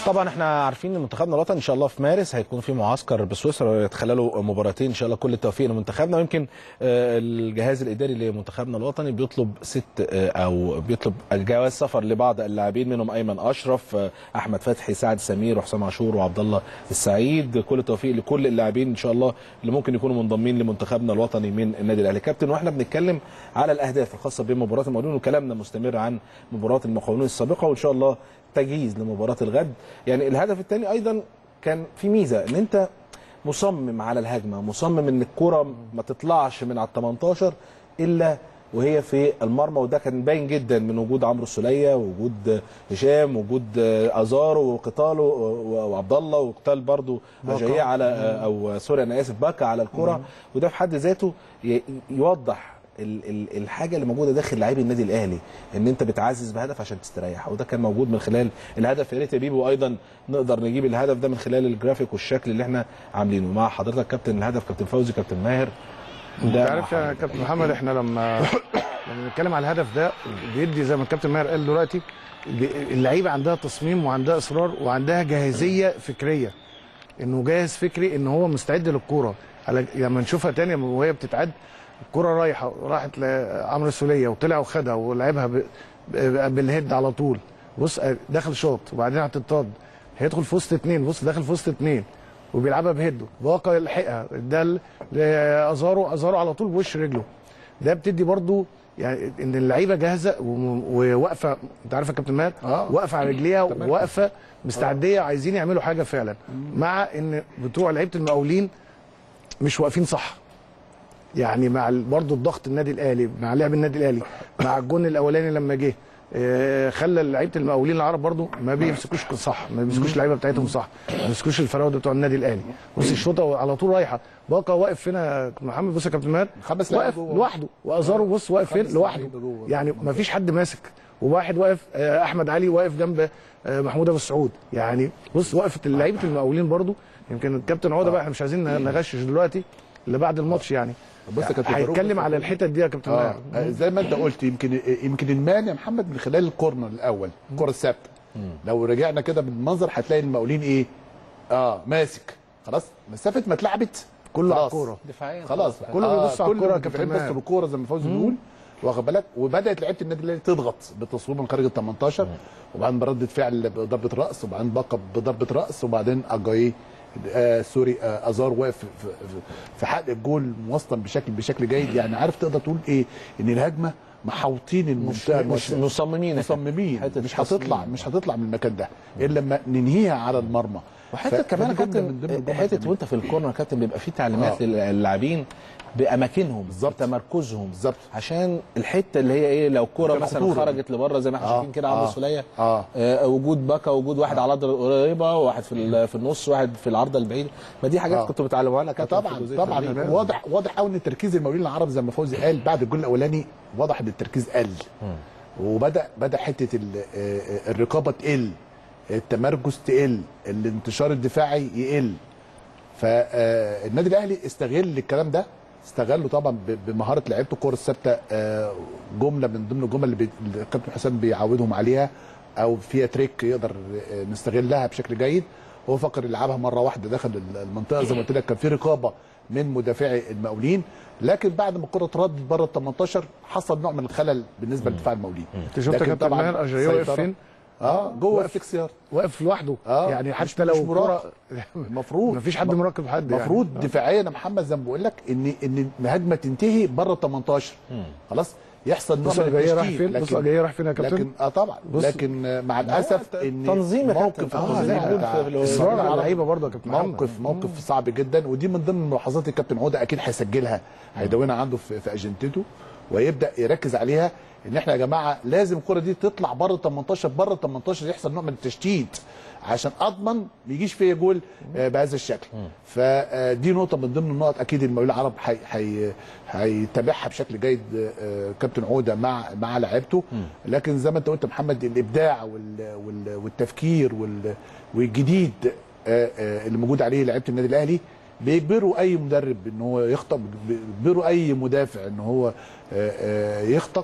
Speaker 1: طبعا احنا عارفين ان منتخبنا الوطني ان شاء الله في مارس هيكون في معسكر بسويسرا يتخللوا مباراتين ان شاء الله كل التوفيق لمنتخبنا ويمكن آه، الجهاز الاداري لمنتخبنا الوطني بيطلب ست آه، او بيطلب جواز سفر لبعض اللاعبين منهم ايمن اشرف آه، احمد فتحي سعد سمير وحسام عاشور وعبد الله السعيد كل التوفيق لكل اللاعبين ان شاء الله اللي ممكن يكونوا منضمين لمنتخبنا الوطني من النادي الاهلي كابتن واحنا بنتكلم على الاهداف الخاصه بمباراه المقاولون وكلامنا مستمر عن مباراه المقاولون السابقه وان شاء الله تجهيز لمباراه الغد يعني الهدف الثاني ايضا كان في ميزه ان انت مصمم على الهجمه مصمم ان الكره ما تطلعش من على ال 18 الا وهي في المرمى وده كان باين جدا من وجود عمرو السوليه ووجود هشام وجود ازارو وقتاله وعبد الله وقتال برضو جايه على او سوري انا اسف باكا على الكره وده في حد ذاته ي- يوضح ال- ال- الحاجه اللي موجوده داخل لاعبي النادي الاهلي ان انت بتعزز بهدف عشان تستريح وده كان موجود من خلال الهدف يا ريت يا بيبو ايضا نقدر نجيب الهدف ده من خلال الجرافيك والشكل اللي احنا عاملينه مع حضرتك كابتن الهدف كابتن فوزي كابتن ماهر
Speaker 3: انت
Speaker 1: ده
Speaker 3: عارف
Speaker 1: مع
Speaker 3: يا كابتن محمد احنا لما لما نتكلم على الهدف ده بيدي زي ما الكابتن ماهر قال دلوقتي بي- اللعيبه عندها تصميم وعندها اصرار وعندها جاهزيه فكريه انه جاهز فكري ان هو مستعد للكوره على- لما نشوفها تاني وهي بتتعد الكوره رايحه راحت لعمرو السوليه وطلع وخدها ولعبها ب- ب- بالهيد على طول بص داخل شوط وبعدين هتطرد هيدخل في وسط اتنين بص داخل في وسط اتنين وبيلعبها بهده باقي يلحقها ده ل- لازارو ازارو على طول بوش رجله ده بتدي برضو يعني ان اللعيبه جاهزه وم- وواقفه انت عارف يا كابتن ماهر
Speaker 2: آه.
Speaker 3: واقفه على رجليها وواقفه مستعديه عايزين يعملوا حاجه فعلا مع ان بتوع لعيبه المقاولين مش واقفين صح يعني مع ال- برضو الضغط النادي الاهلي مع لعب النادي الاهلي مع الجون الاولاني لما جه آه، خلى لعيبه المقاولين العرب برضو ما بيمسكوش صح ما بيمسكوش اللعيبه بتاعتهم صح ما بيمسكوش الفراوده بتوع النادي الاهلي بص الشوطه على طول رايحه باقه واقف هنا يا محمد بص يا كابتن ماهر
Speaker 2: خمس لعيبة
Speaker 3: واقف
Speaker 2: جوه.
Speaker 3: لوحده وازارو بص واقف فين
Speaker 2: خمس
Speaker 3: لوحده
Speaker 2: لعيبة جوه.
Speaker 3: يعني ما فيش حد ماسك وواحد واقف آه، احمد علي واقف جنب آه، محمود ابو السعود يعني بص وقفت لعيبه المقاولين برضو يمكن الكابتن عوده بقى احنا مش عايزين نغشش دلوقتي اللي بعد الماتش يعني
Speaker 2: بص يا كابتن فاروق،
Speaker 3: هيتكلم
Speaker 2: بص
Speaker 3: على الحتت دي يا كابتن
Speaker 2: اه
Speaker 3: ماهر
Speaker 2: آه، زي ما انت قلت يمكن يمكن المانع محمد من خلال الكورنر الاول الكره الثابته لو رجعنا كده بالمنظر هتلاقي المقاولين ايه اه ماسك خلاص مسافه ما اتلعبت
Speaker 3: كله على
Speaker 2: خلاص.
Speaker 3: الكوره
Speaker 1: دفاعيا
Speaker 2: خلاص
Speaker 3: كله بيبص على الكرة يا
Speaker 2: كله
Speaker 3: كابتن
Speaker 2: بيبص
Speaker 3: ماهر.
Speaker 2: بالكوره زي ما فوزي بيقول واخد بالك وبدات لعيبه النادي الاهلي تضغط بالتصويب من خارج ال 18 وبعدين برده فعل بضربه راس وبعدين باقه بضربه راس وبعدين اجاي آه سوري آه ازار واقف في, في, في حق الجول موسطن بشكل بشكل جيد يعني عارف تقدر تقول ايه ان الهجمه محاوطين المنطقه
Speaker 1: مش
Speaker 2: المنطقة.
Speaker 1: مصممين
Speaker 2: مصممين
Speaker 1: حتة
Speaker 2: مش
Speaker 1: التصميم.
Speaker 2: هتطلع مش هتطلع من المكان ده الا لما ننهيها على المرمى
Speaker 1: وحتى
Speaker 2: ف-
Speaker 1: كمان يا
Speaker 2: فدي جملة من ضمن
Speaker 1: كابتن
Speaker 2: الجمل
Speaker 1: حته
Speaker 2: الجميلة.
Speaker 1: وانت في الكورنر يا كابتن بيبقى في تعليمات
Speaker 2: آه.
Speaker 1: للاعبين باماكنهم
Speaker 2: بالظبط.
Speaker 1: تمركزهم
Speaker 2: بالظبط.
Speaker 1: عشان الحته اللي هي ايه لو كوره
Speaker 2: مكان
Speaker 1: مثلا
Speaker 2: خطورة.
Speaker 1: خرجت لبره زي ما احنا
Speaker 2: آه.
Speaker 1: شايفين كده عمرو
Speaker 2: آه.
Speaker 1: السوليه
Speaker 2: آه.
Speaker 1: آه وجود باكا وجود واحد على العرضه القريبه وواحد في ال- في النص واحد في العرضه البعيده ما دي حاجات
Speaker 2: آه.
Speaker 1: كنتوا بتعلموها لنا يا كابتن في
Speaker 2: طبعا
Speaker 1: جزئية
Speaker 2: طبعا
Speaker 1: التدريب.
Speaker 2: واضح واضح قوي ان تركيز المقاولين العرب زي ما فوزي قال بعد الجول الاولاني واضح ان التركيز قل وبدا بدا حته ال- آه، الرقابه تقل التمركز تقل الانتشار الدفاعي يقل فالنادي الاهلي استغل الكلام ده استغله طبعا ب- بمهاره لعيبته الكوره الثابته آه، جمله من ضمن الجمل اللي بي- اللي الكابتن حسام بيعودهم عليها او فيها تريك يقدر آه، نستغلها بشكل جيد هو فكر يلعبها مره واحده داخل المنطقه زي ما قلت لك كان في رقابه من مدافعي المقاولين لكن بعد ما الكره اتردت بره ال 18 حصل نوع من الخلل بالنسبه لدفاع المقاولين
Speaker 3: انت شفت يا
Speaker 2: لكن
Speaker 3: كابتن
Speaker 2: طبعاً
Speaker 3: ماهر اجاييه واقف
Speaker 2: سيطرة.
Speaker 3: فين؟
Speaker 2: اه جوه
Speaker 3: واقف.
Speaker 2: السكس يارد
Speaker 3: واقف لوحده
Speaker 2: آه،
Speaker 3: يعني
Speaker 2: مش-
Speaker 3: حتى
Speaker 2: مش
Speaker 3: لو
Speaker 2: مراقب.
Speaker 3: كرة
Speaker 2: المفروض
Speaker 3: مفيش حد مراقب حد يعني.
Speaker 2: المفروض
Speaker 3: آه.
Speaker 2: دفاعيا يا محمد زي ما بقول لك ان ان الهجمه تنتهي بره ال 18 خلاص يحصل نوع
Speaker 3: بص
Speaker 2: من
Speaker 3: اجاييه راح
Speaker 2: التشتيت
Speaker 3: فين بص اجاييه راح فين يا كابتن
Speaker 2: لكن اه طبعا
Speaker 3: بص.
Speaker 2: لكن آه، مع الاسف ان
Speaker 1: تنظيم يا كابتن،
Speaker 2: موقف
Speaker 1: تنظيم
Speaker 2: اه زي
Speaker 1: موجود
Speaker 2: بتاع-
Speaker 1: في ال-
Speaker 3: اصرار على اللعيبه برضه يا كابتن محمد
Speaker 2: موقف موقف صعب جدا ودي من ضمن ملاحظات الكابتن عوده اكيد هيسجلها هيدونها عنده في, في اجندته ويبدا يركز عليها ان احنا يا جماعه لازم الكره دي تطلع بره ال 18 بره ال 18 يحصل نوع من التشتيت عشان اضمن ما يجيش فيا جول آه، بهذا الشكل فدي نقطه من ضمن النقط اكيد المقاولين العرب هي- هي- هيتابعها بشكل جيد آه، كابتن عوده مع مع لعيبته لكن زي ما انت قلت يا محمد الابداع وال- وال- والتفكير وال- والجديد آه، آه، اللي موجود عليه لعيبه النادي الاهلي بيجبروا اي مدرب ان هو يخطئ بيجبروا اي مدافع ان هو آه، آه، يخطئ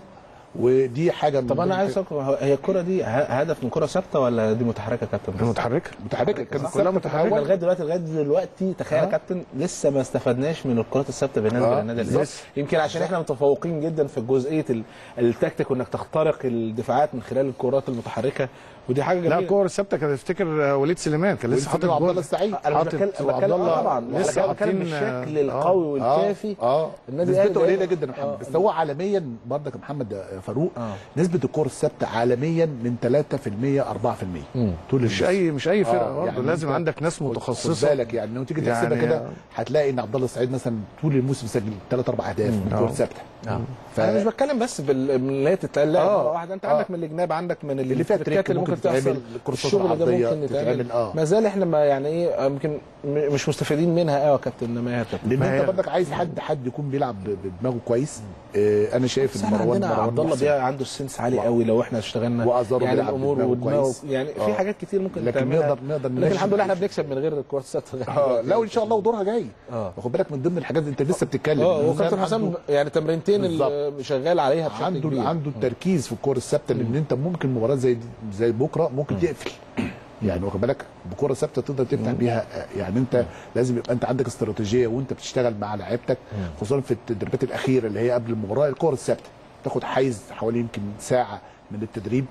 Speaker 2: ودي حاجه من
Speaker 1: طب انا
Speaker 2: ضمن
Speaker 1: عايز أقول هي الكره دي ه- هدف من كره ثابته ولا دي متحركه يا كابتن
Speaker 3: متحركه
Speaker 2: متحركه كانت
Speaker 3: كلها
Speaker 2: ثابتة في
Speaker 3: متحركة.
Speaker 1: احنا
Speaker 2: الأول.
Speaker 1: لغايه دلوقتي لغايه دلوقتي تخيل يا
Speaker 2: آه.
Speaker 1: كابتن لسه ما استفدناش من الكرات الثابته بالنسبه
Speaker 2: آه،
Speaker 1: للنادي
Speaker 2: بالظبط.
Speaker 1: الاهلي يمكن عشان احنا متفوقين جدا في جزئيه ال- التكتيك وانك تخترق الدفاعات من خلال الكرات المتحركه ودي حاجه جميله
Speaker 3: لا الكور الثابته كان افتكر آه، وليد سليمان كان لسه حاطط
Speaker 2: عبد الله
Speaker 3: جول
Speaker 2: السعيد
Speaker 1: انا مش
Speaker 3: حاطط
Speaker 1: بتكلم
Speaker 3: وعبد
Speaker 1: بتكلم
Speaker 3: الله
Speaker 1: آه طبعا
Speaker 3: لسه
Speaker 1: لسه بتكلم
Speaker 3: حاطين،
Speaker 1: بالشكل
Speaker 3: آه،
Speaker 1: القوي والكافي
Speaker 2: اه
Speaker 1: النادي
Speaker 2: نسبته
Speaker 1: الأهلي
Speaker 2: قليله
Speaker 1: ده-
Speaker 2: جدا يا محمد
Speaker 1: آه.
Speaker 2: بس هو عالميا برضك يا محمد آه، فاروق
Speaker 1: آه.
Speaker 2: نسبه الكور الثابته عالميا من 3% 4% طول
Speaker 3: مش اي مش اي فرقه
Speaker 2: آه،
Speaker 3: برضه
Speaker 2: يعني
Speaker 3: لازم
Speaker 2: أنت
Speaker 3: عندك ناس
Speaker 2: خد
Speaker 3: متخصصه
Speaker 2: بالك يعني لو تيجي
Speaker 3: يعني
Speaker 2: تحسبها كده
Speaker 3: آه.
Speaker 2: هتلاقي ان عبد الله السعيد مثلا طول الموسم سجل ثلاث اربع اهداف من كور
Speaker 3: آه.
Speaker 2: ثابته
Speaker 1: ف... انا مش بتكلم بس بال- من اللي هي تتقال لا
Speaker 2: آه.
Speaker 1: مره واحده انت
Speaker 2: آه.
Speaker 1: عندك من الجناب عندك من
Speaker 2: اللي فيها
Speaker 1: التريكات
Speaker 2: تريك
Speaker 1: اللي
Speaker 2: ممكن
Speaker 1: ممكن تحصل
Speaker 2: تتعمل، الكورسات
Speaker 1: الشغل ده
Speaker 2: العرضية
Speaker 1: ممكن يتعمل
Speaker 2: تتعمل، آه.
Speaker 1: ما زال احنا ما يعني ايه يمكن م- مش مستفيدين منها قوي يا كابتن انما هي كابتن
Speaker 2: لان
Speaker 3: ما
Speaker 2: انت
Speaker 3: هي-
Speaker 2: برضك عايز حد حد يكون بيلعب ب- بدماغه كويس آه انا شايف
Speaker 1: بس
Speaker 2: ان
Speaker 1: احنا
Speaker 2: مروان
Speaker 1: عندنا
Speaker 2: مروان
Speaker 1: عبد الله
Speaker 2: محسن.
Speaker 1: بيع عنده السنس عالي
Speaker 2: و-
Speaker 1: قوي لو احنا اشتغلنا
Speaker 2: وأزارو
Speaker 1: يعني
Speaker 2: بيلعب
Speaker 1: الامور
Speaker 2: بدماغه
Speaker 1: ودماغه
Speaker 2: كويس.
Speaker 1: يعني في
Speaker 2: آه.
Speaker 1: حاجات كتير ممكن
Speaker 2: لكن
Speaker 1: تعملها.
Speaker 2: نقدر- نقدر
Speaker 1: لكن
Speaker 2: نمشي
Speaker 1: الحمد لله احنا
Speaker 2: نمشي.
Speaker 1: بنكسب من غير الكورات الثابته
Speaker 2: اه لا وان شاء الله ودورها جاي
Speaker 1: آه.
Speaker 2: واخد بالك من ضمن الحاجات انت لسه بتتكلم
Speaker 1: اه
Speaker 2: إن
Speaker 1: وكابتن
Speaker 2: عنده-
Speaker 1: حسام يعني تمرينتين اللي شغال عليها بشكل
Speaker 2: عنده
Speaker 1: كبير
Speaker 2: عنده التركيز في الكوره الثابته لان انت ممكن مباراه زي دي زي بكره ممكن تقفل يعني واخد بالك بكره ثابته تقدر تفتح بيها يعني انت لازم يبقى انت عندك استراتيجيه وانت بتشتغل مع لعيبتك خصوصا في التدريبات الاخيره اللي هي قبل المباراه الكوره الثابته تاخد حيز حوالي يمكن ساعه من التدريب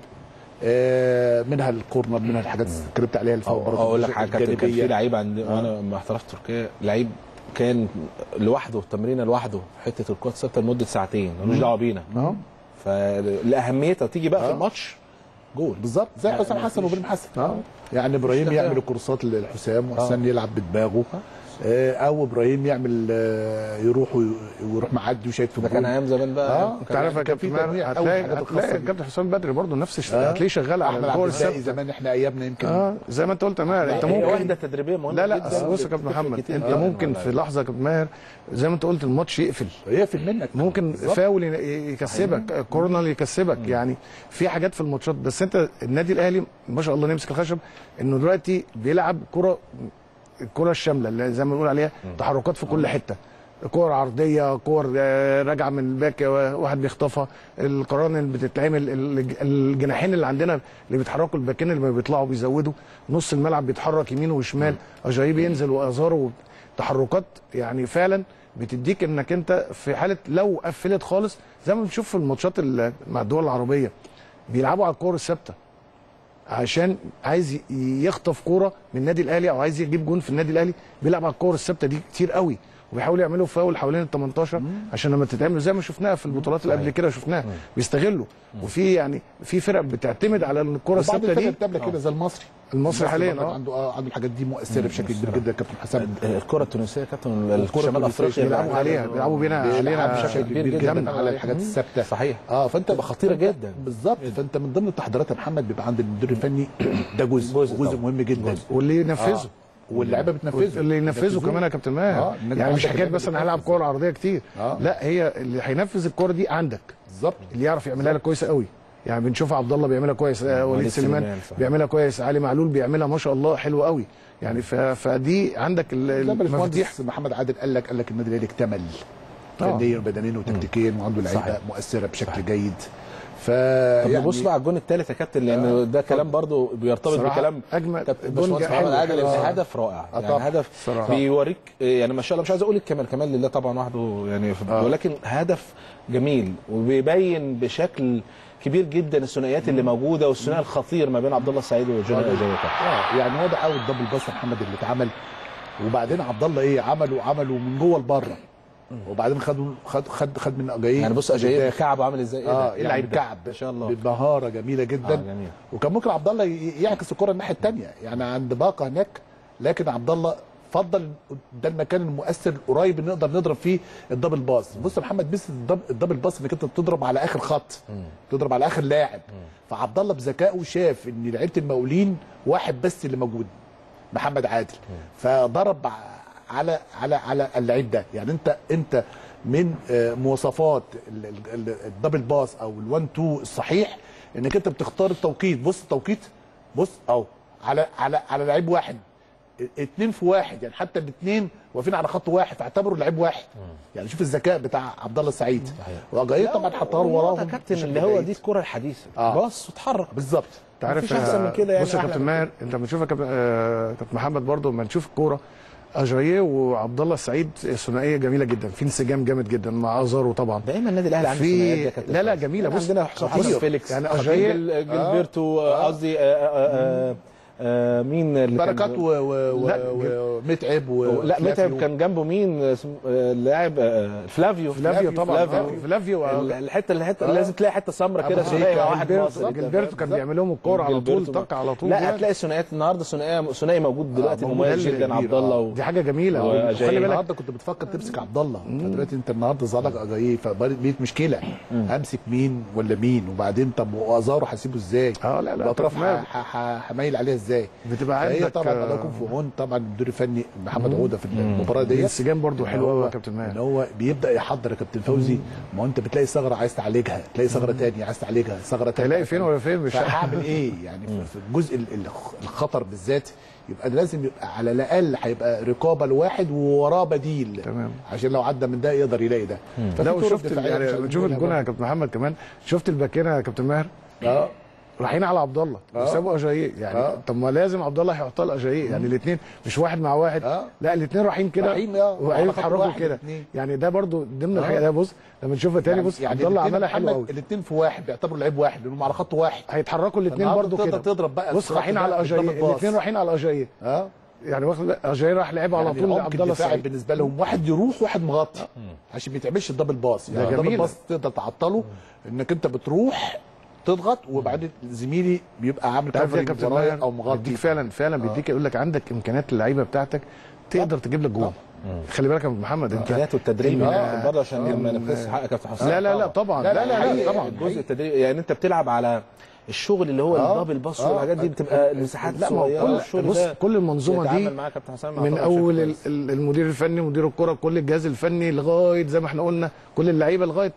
Speaker 2: آه، منها الكورنر منها الحاجات اللي اتكلمت عليها اللي فيها
Speaker 1: أو- اقول لك حاجه كابتن كان في لعيب عند وانا لما احترفت تركيا لعيب كان لوحده التمرينه لوحده حته الكوره الثابته لمده ساعتين ملوش دعوه بينا
Speaker 2: اه
Speaker 1: فلاهميتها تيجي بقى في
Speaker 2: آه.
Speaker 1: الماتش جول
Speaker 2: بالظبط زي حسام حسن وابراهيم حسن اه يعني ابراهيم
Speaker 1: مش
Speaker 2: يعمل
Speaker 1: تفاهم.
Speaker 2: الكورسات لحسام وحسام يلعب بدماغه آه، او ابراهيم يعمل آه، يروح وي- ويروح معدي وشايف في
Speaker 1: ده كان
Speaker 2: الجول.
Speaker 1: ايام زمان بقى
Speaker 2: اه
Speaker 3: انت عارف يا
Speaker 2: كان في
Speaker 3: كابتن
Speaker 2: تنويع
Speaker 3: ماهر
Speaker 2: أوي
Speaker 3: هتلاقي
Speaker 2: حاجات
Speaker 3: هتلاقي
Speaker 2: الخاصة
Speaker 3: الكابتن حسام بدري برضه نفس الش-
Speaker 2: آه.
Speaker 3: هتلاقيه شغال على
Speaker 2: احمد عبد
Speaker 3: الكور
Speaker 2: الباقي
Speaker 3: الثابته
Speaker 2: زمان احنا ايامنا يمكن
Speaker 3: اه زي ما انت قلت يا ماهر انت
Speaker 1: هي
Speaker 3: ممكن
Speaker 1: وحده تدريبيه مهمه
Speaker 3: لا لا
Speaker 1: جدا
Speaker 3: أصل بص يا كابتن
Speaker 1: بتفرق
Speaker 3: محمد
Speaker 1: كتير
Speaker 3: انت
Speaker 1: جداً
Speaker 3: ممكن
Speaker 1: والله.
Speaker 3: في لحظه يا كابتن ماهر زي ما انت قلت الماتش يقفل
Speaker 2: يقفل منك
Speaker 3: ممكن
Speaker 2: بالظبط.
Speaker 3: فاول ي- يكسبك كورنر يكسبك يعني في حاجات في الماتشات بس انت النادي الاهلي ما شاء الله نمسك الخشب انه دلوقتي بيلعب كره الكره الشامله اللي زي ما بنقول عليها تحركات في كل حته كور عرضيه كور آه، راجعه من الباك آه، واحد بيخطفها القران اللي بتتعمل الج- الجناحين اللي عندنا اللي بيتحركوا الباكين اللي بيطلعوا بيزودوا نص الملعب بيتحرك يمين وشمال اجايب ينزل وازارو تحركات يعني فعلا بتديك انك انت في حاله لو قفلت خالص زي ما بنشوف في الماتشات ال- مع الدول العربيه بيلعبوا على الكور الثابته عشان عايز ي- يخطف كوره من النادي الاهلي او عايز يجيب جون في النادي الاهلي بيلعب على الكور الثابته دي كتير قوي وبيحاولوا يعملوا فاول حوالين ال 18 عشان لما تتعمل زي ما شفناها في البطولات اللي قبل كده شفناها بيستغلوا وفي يعني في فرق بتعتمد على الكره
Speaker 2: وبعض
Speaker 3: الثابته
Speaker 2: الفرق
Speaker 3: دي
Speaker 2: بتقابلك كده زي المصري
Speaker 3: المصري حاليا
Speaker 2: برضك
Speaker 3: اه
Speaker 2: عنده اه عنده الحاجات دي مؤثره بشكل كبير جدا كابتن حسام
Speaker 1: الكره التونسيه كابتن
Speaker 2: الكرة
Speaker 1: شمال
Speaker 2: التونسية
Speaker 1: افريقيا
Speaker 3: بيلعبوا عليها بيلعبوا بينا
Speaker 2: بيلعب
Speaker 3: علينا
Speaker 2: بشكل كبير جدا على الحاجات الثابته
Speaker 1: صحيح
Speaker 2: اه فانت
Speaker 1: خطيرة
Speaker 2: فأنت-
Speaker 1: جدا.
Speaker 2: بالظبط فانت من ضمن التحضيرات يا محمد بيبقى عند المدير الفني ده جزء
Speaker 1: جزء
Speaker 2: جزء
Speaker 1: طبعا.
Speaker 2: مهم جدا
Speaker 3: واللي ينفذه
Speaker 2: واللعيبه بتنفذه
Speaker 3: اللي ينفذه كمان يا كابتن ماهر
Speaker 2: آه، إنك
Speaker 3: يعني مش
Speaker 2: عندك
Speaker 3: حكايه
Speaker 2: اللعيبة
Speaker 3: بس انا هلعب
Speaker 2: بتنفذ.
Speaker 3: كوره عرضيه كتير
Speaker 2: آه.
Speaker 3: لا هي اللي هينفذ الكوره دي عندك
Speaker 2: بالظبط
Speaker 3: اللي يعرف يعملها لك كويسه قوي يعني بنشوف عبد الله بيعملها كويس آه، وليد
Speaker 1: وليد
Speaker 3: سليمان
Speaker 1: سليمان، صح.
Speaker 3: بيعملها كويس علي معلول بيعملها ما شاء الله حلو قوي يعني ف... فدي عندك ال-
Speaker 2: زي ما
Speaker 3: المفاتيح
Speaker 2: الباشمهندس محمد عادل قال لك قال لك النادي الاهلي اكتمل
Speaker 3: آه.
Speaker 2: فنيا وبدنيا وتكتيكيا وعنده لعيبه
Speaker 1: صحيح.
Speaker 2: مؤثره بشكل جيد ف
Speaker 1: طب
Speaker 2: يعني
Speaker 1: نبص بقى على الجون الثالث يا كابتن لان ده كلام برضو بيرتبط
Speaker 3: صراحة
Speaker 1: بكلام
Speaker 3: أجمل
Speaker 1: كابتن
Speaker 3: جون
Speaker 1: باشمهندس
Speaker 3: حلو
Speaker 1: محمد عادل
Speaker 3: حلو.
Speaker 1: إن
Speaker 3: آه.
Speaker 1: هدف رائع
Speaker 2: آه
Speaker 1: يعني
Speaker 2: طبعا.
Speaker 1: هدف
Speaker 3: صراحة.
Speaker 1: بيوريك يعني ما شاء الله مش عايز اقول الكمال كمال لله طبعا وحده يعني ولكن هدف جميل وبيبين بشكل كبير جدا الثنائيات اللي موجوده والثنائي الخطير ما بين عبد الله السعيد وجونيور اجايتا
Speaker 2: اه يعني هو ده اول دبل باص يا محمد اللي اتعمل وبعدين عبد الله ايه عملوا عملوا من جوه لبره وبعدين خدوا خد خد خد من اجاييه
Speaker 1: يعني بص اجايتا كعبه عامل ازاي ايه ده؟
Speaker 2: اه
Speaker 1: إيه
Speaker 2: يعني
Speaker 1: اللعيب ده؟
Speaker 2: كعب
Speaker 1: ما شاء الله
Speaker 2: بمهاره جميله جدا
Speaker 1: آه، جميل.
Speaker 2: وكان ممكن عبد الله ي- يعكس الكره الناحيه الثانيه يعني عند باقه هناك لكن عبد الله فضل ده المكان المؤثر القريب اللي نقدر نضرب فيه الدبل باص بص يا محمد بس الدب- الدبل باص انك انت بتضرب على اخر خط تضرب على اخر لاعب فعبد الله بذكائه شاف ان لعيبه المقاولين واحد بس اللي موجود محمد عادل فضرب ع- على على على اللعيب ده يعني انت انت من آه، مواصفات ال- ال- ال- الدبل باص او الوان تو الصحيح انك انت بتختار التوقيت بص التوقيت بص اهو على على على لعيب واحد اتنين في واحد يعني حتى الاثنين واقفين على خط واحد فاعتبروا لعيب واحد يعني شوف الذكاء بتاع عبد الله السعيد واجاي طبعا حطها له وراهم
Speaker 1: يا كابتن
Speaker 2: بشكل
Speaker 1: اللي هو
Speaker 2: جيد.
Speaker 1: دي الكره الحديثه
Speaker 2: آه.
Speaker 1: بص واتحرك
Speaker 2: بالظبط
Speaker 3: انت عارف
Speaker 1: مفيش أحسن من كده يعني
Speaker 3: بص يا
Speaker 1: أحلى
Speaker 3: كابتن
Speaker 1: من
Speaker 3: ماهر انت لما تشوف يا كابتن آه، كابتن محمد برضو لما نشوف الكوره اجاييه وعبد الله السعيد ثنائيه جميله جدا في انسجام جامد جدا مع ازارو طبعا
Speaker 1: دايما النادي الاهلي عنده ثنائيات دي يا
Speaker 3: في
Speaker 1: كابتن
Speaker 3: لا لا
Speaker 1: فارس.
Speaker 3: جميله بص
Speaker 1: عندنا حسام
Speaker 3: خطير.
Speaker 1: حسن فيليكس
Speaker 3: يعني
Speaker 1: خطير
Speaker 3: اجاييه
Speaker 1: جل- جilberto آه، قصدي آه، آه، آه، آه، مين اللي كان-
Speaker 2: بركات و- و-
Speaker 3: لا،
Speaker 2: و- ومتعب و
Speaker 1: لا متعب
Speaker 2: فلافيو.
Speaker 1: كان جنبه مين اسم- آه، اللاعب آه، فلافيو
Speaker 3: فلافيو طبعا
Speaker 1: فلافيو
Speaker 3: فلافيو
Speaker 1: ال-
Speaker 3: آه،
Speaker 1: الحته اللي حته لازم تلاقي حته سمراء كده
Speaker 3: أبو
Speaker 1: ثنائي مع
Speaker 3: تريكة،
Speaker 1: واحد
Speaker 3: جilberto-
Speaker 1: مصري كده.
Speaker 3: جilberto كان بيعمل لهم الكوره على طول
Speaker 1: جilberto
Speaker 3: طق على طول
Speaker 1: لا
Speaker 3: جول.
Speaker 1: هتلاقي ثنائيات النهارده ثنائي ثنائي موجود دلوقتي
Speaker 2: موجود
Speaker 1: مميز
Speaker 2: كبير،
Speaker 1: جدا عبد
Speaker 2: آه.
Speaker 1: الله و...
Speaker 3: دي حاجه جميله
Speaker 1: وأجاييه.
Speaker 3: خلي بالك
Speaker 2: النهارده كنت بتفكر تمسك عبد الله فدلوقتي انت النهارده ظهرك اجاييه فبقت مشكله امسك مين ولا مين وبعدين طب وازارو هسيبه ازاي؟
Speaker 3: اه لا لا
Speaker 2: الاطراف
Speaker 3: تمام.
Speaker 2: ه- ه- ه- هميل عليها ازاي؟
Speaker 3: بتبقى
Speaker 2: فهي
Speaker 3: عندك
Speaker 2: طبعا
Speaker 3: آه،
Speaker 2: الله يكون في عون طبعا المدير الفني محمد عوده في المباراه ديت
Speaker 3: الانسجام برضو
Speaker 2: إن
Speaker 3: حلو
Speaker 2: هو-
Speaker 3: قوي يا كابتن
Speaker 2: ان
Speaker 3: ماهر
Speaker 2: هو بيبدا يحضر يا كابتن فوزي ما هو انت بتلاقي ثغره عايز تعالجها تلاقي ثغره تانية عايز تعالجها ثغره تانية
Speaker 3: هيلاقي فين ولا فين مش
Speaker 2: فهعمل ايه يعني في- في الجزء ال- ال- الخطر بالذات يبقى لازم يبقى على الاقل هيبقى رقابه لواحد ووراه بديل
Speaker 3: تمام.
Speaker 2: عشان لو عدى من ده يقدر يلاقي ده ففي
Speaker 3: لا
Speaker 2: طرق
Speaker 3: وشفت
Speaker 2: دفاعية مش
Speaker 3: يعني
Speaker 2: عايزين
Speaker 3: بتشوف
Speaker 2: نقولها
Speaker 3: الجون يا
Speaker 2: برضه.
Speaker 3: كابتن محمد كمان شفت الباكينه يا كابتن ماهر
Speaker 2: اه
Speaker 3: رايحين على عبد الله
Speaker 2: آه.
Speaker 3: وسابوا اجاييه يعني
Speaker 2: آه.
Speaker 3: طب ما لازم عبد الله يحطها لاجاييه يعني الاثنين مش واحد مع واحد
Speaker 2: آه.
Speaker 3: لا الاثنين رايحين كده
Speaker 2: رايحين، آه.
Speaker 3: ورايحين
Speaker 2: على خط
Speaker 3: يتحركوا
Speaker 2: واحد
Speaker 3: كده
Speaker 2: الاتنين.
Speaker 3: يعني ده برضو ضمن
Speaker 2: آه.
Speaker 3: الحقيقه ده بص لما نشوفها تاني بص عبد الله عملها حلو قوي
Speaker 2: الاثنين في واحد بيعتبروا لعيب واحد لانهم على خط واحد
Speaker 3: هيتحركوا الاثنين
Speaker 2: فالنهاردة
Speaker 3: برضو
Speaker 2: تقدر
Speaker 3: كده
Speaker 2: تضرب بقى
Speaker 3: بص
Speaker 2: الصراط
Speaker 3: رايحين
Speaker 2: ده
Speaker 3: على
Speaker 2: قدام
Speaker 3: اجاييه
Speaker 2: الباص.
Speaker 3: الاثنين رايحين على اجاييه
Speaker 2: اه
Speaker 3: يعني واخد اجاييه راح لعبها على
Speaker 2: يعني
Speaker 3: طول
Speaker 2: العمق
Speaker 3: لعبد الله
Speaker 2: الدفاعي
Speaker 3: السعيد
Speaker 2: بالنسبه لهم واحد يروح واحد مغطي عشان ما يتعملش الدبل باص يعني الدبل
Speaker 3: جميلة.
Speaker 2: باص تقدر تعطله انك انت بتروح تضغط وبعدين زميلي بيبقى عامل
Speaker 3: تعرف يا
Speaker 2: كفرنج
Speaker 3: كابتن
Speaker 2: ورايا
Speaker 3: ماهر
Speaker 2: او مغطي
Speaker 3: بيديك فعلا فعلا بيديك يقول لك عندك امكانيات اللعيبه بتاعتك تقدر تجيب لك جول خلي بالك يا أبو محمد انت
Speaker 1: امكانيات والتدريب
Speaker 3: آه.
Speaker 1: برضه عشان ما نفسش حق كابتن حسام
Speaker 3: لا لا لا طبعا
Speaker 2: لا، لا، لا،
Speaker 3: حقيقي.
Speaker 2: طبعاً.
Speaker 1: الجزء التدريب يعني انت بتلعب على الشغل اللي هو
Speaker 2: آه.
Speaker 1: الدبل باص
Speaker 2: آه.
Speaker 1: والحاجات دي بتبقى المساحات
Speaker 3: لا ما هو
Speaker 1: الصغيره
Speaker 3: كل
Speaker 1: الشغل
Speaker 3: بص
Speaker 1: ده
Speaker 3: كل المنظومه دي
Speaker 1: بيتعامل معاه كابتن حسام
Speaker 3: من
Speaker 1: أعتقد
Speaker 3: اول
Speaker 1: بشكل
Speaker 3: ال-
Speaker 1: كويس.
Speaker 3: ال- المدير الفني مدير الكره كل الجهاز الفني لغايه زي ما احنا قلنا كل اللعيبه لغايه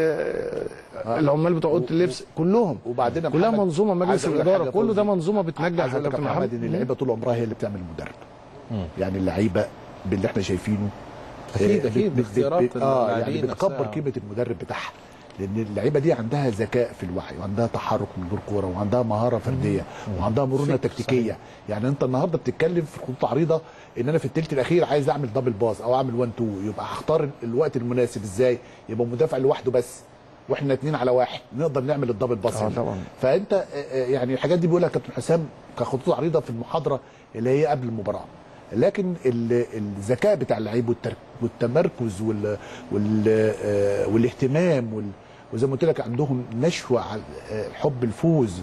Speaker 3: آه، العمال بتوع اوضه اللبس كلهم
Speaker 2: وبعدين يا
Speaker 3: كلها
Speaker 2: محمد،
Speaker 3: منظومه
Speaker 2: عايز
Speaker 3: مجلس
Speaker 2: أقول لك
Speaker 3: الاداره
Speaker 2: حاجة
Speaker 3: كله ده
Speaker 2: فوزي.
Speaker 3: منظومه بتنجح
Speaker 2: عايز
Speaker 3: يا
Speaker 2: اقول لك يا
Speaker 3: كابتن
Speaker 2: محمد
Speaker 3: محمد
Speaker 2: ان اللعيبه طول عمرها هي اللي بتعمل المدرب يعني اللعيبه باللي احنا شايفينه
Speaker 1: أكيد،
Speaker 2: آه،
Speaker 1: أكيد،
Speaker 2: بت- بت-
Speaker 1: باختيارات
Speaker 2: بت- اه يعني
Speaker 1: اللاعبين
Speaker 2: بتكبر
Speaker 1: نفسها.
Speaker 2: قيمه المدرب بتاعها لان اللعيبه دي عندها ذكاء في الوعي وعندها تحرك من غير كوره وعندها مهاره فرديه وعندها مرونه تكتيكيه يعني انت النهارده بتتكلم في خطوط عريضه ان انا في الثلث الاخير عايز اعمل دبل باس او اعمل 1 2 يبقى هختار الوقت المناسب ازاي يبقى مدافع لوحده بس واحنا اتنين على واحد نقدر نعمل الدبل باس
Speaker 3: آه
Speaker 2: هنا.
Speaker 3: طبعا.
Speaker 2: فانت آه، آه، يعني الحاجات دي بيقولها كابتن حسام كخطوط عريضه في المحاضره اللي هي قبل المباراه لكن ال- الذكاء بتاع اللعيب والتر- والتمركز وال وال آه، والاهتمام وال وزي ما قلت لك عندهم نشوه على آه، حب الفوز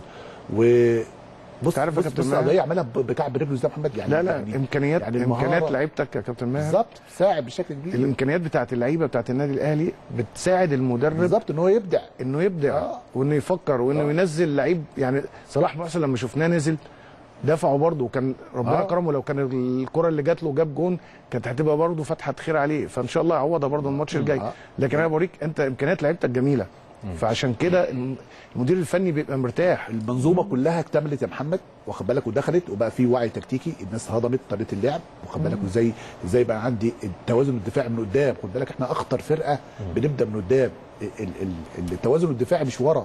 Speaker 2: و بص
Speaker 3: عارف يا
Speaker 2: بص
Speaker 3: كابتن
Speaker 2: بص
Speaker 3: ماهر؟
Speaker 2: قضيه عملها ب- بكعب رجله زي محمد يعني
Speaker 3: لا لا
Speaker 2: يعني
Speaker 3: امكانيات
Speaker 2: يعني
Speaker 3: امكانيات
Speaker 2: المهارة-
Speaker 3: لعيبتك يا كابتن ماهر
Speaker 2: بالظبط ساعد بشكل كبير
Speaker 3: الامكانيات بتاعت اللعيبه بتاعت النادي الاهلي بتساعد المدرب
Speaker 2: بالظبط ان هو يبدع
Speaker 3: انه يبدع
Speaker 2: آه.
Speaker 3: وانه يفكر وانه
Speaker 2: آه.
Speaker 3: ينزل لعيب يعني صلاح محسن لما شفناه نزل دفعه برضه وكان ربنا
Speaker 2: آه.
Speaker 3: كرمه لو كان الكره اللي جات له جاب جون كانت هتبقى برضه فتحه خير عليه فان شاء الله يعوضها برضه الماتش الجاي
Speaker 2: آه.
Speaker 3: لكن انا بوريك انت امكانيات لعيبتك جميله فعشان كده الم- المدير الفني بيبقى مرتاح
Speaker 2: المنظومه كلها اكتملت يا محمد واخد بالك ودخلت وبقى في وعي تكتيكي الناس هضمت طريقه اللعب واخد بالك وازاي ازاي بقى عندي التوازن الدفاعي من قدام خد بالك احنا اخطر فرقه بنبدا من قدام ال- ال- التوازن الدفاعي مش ورا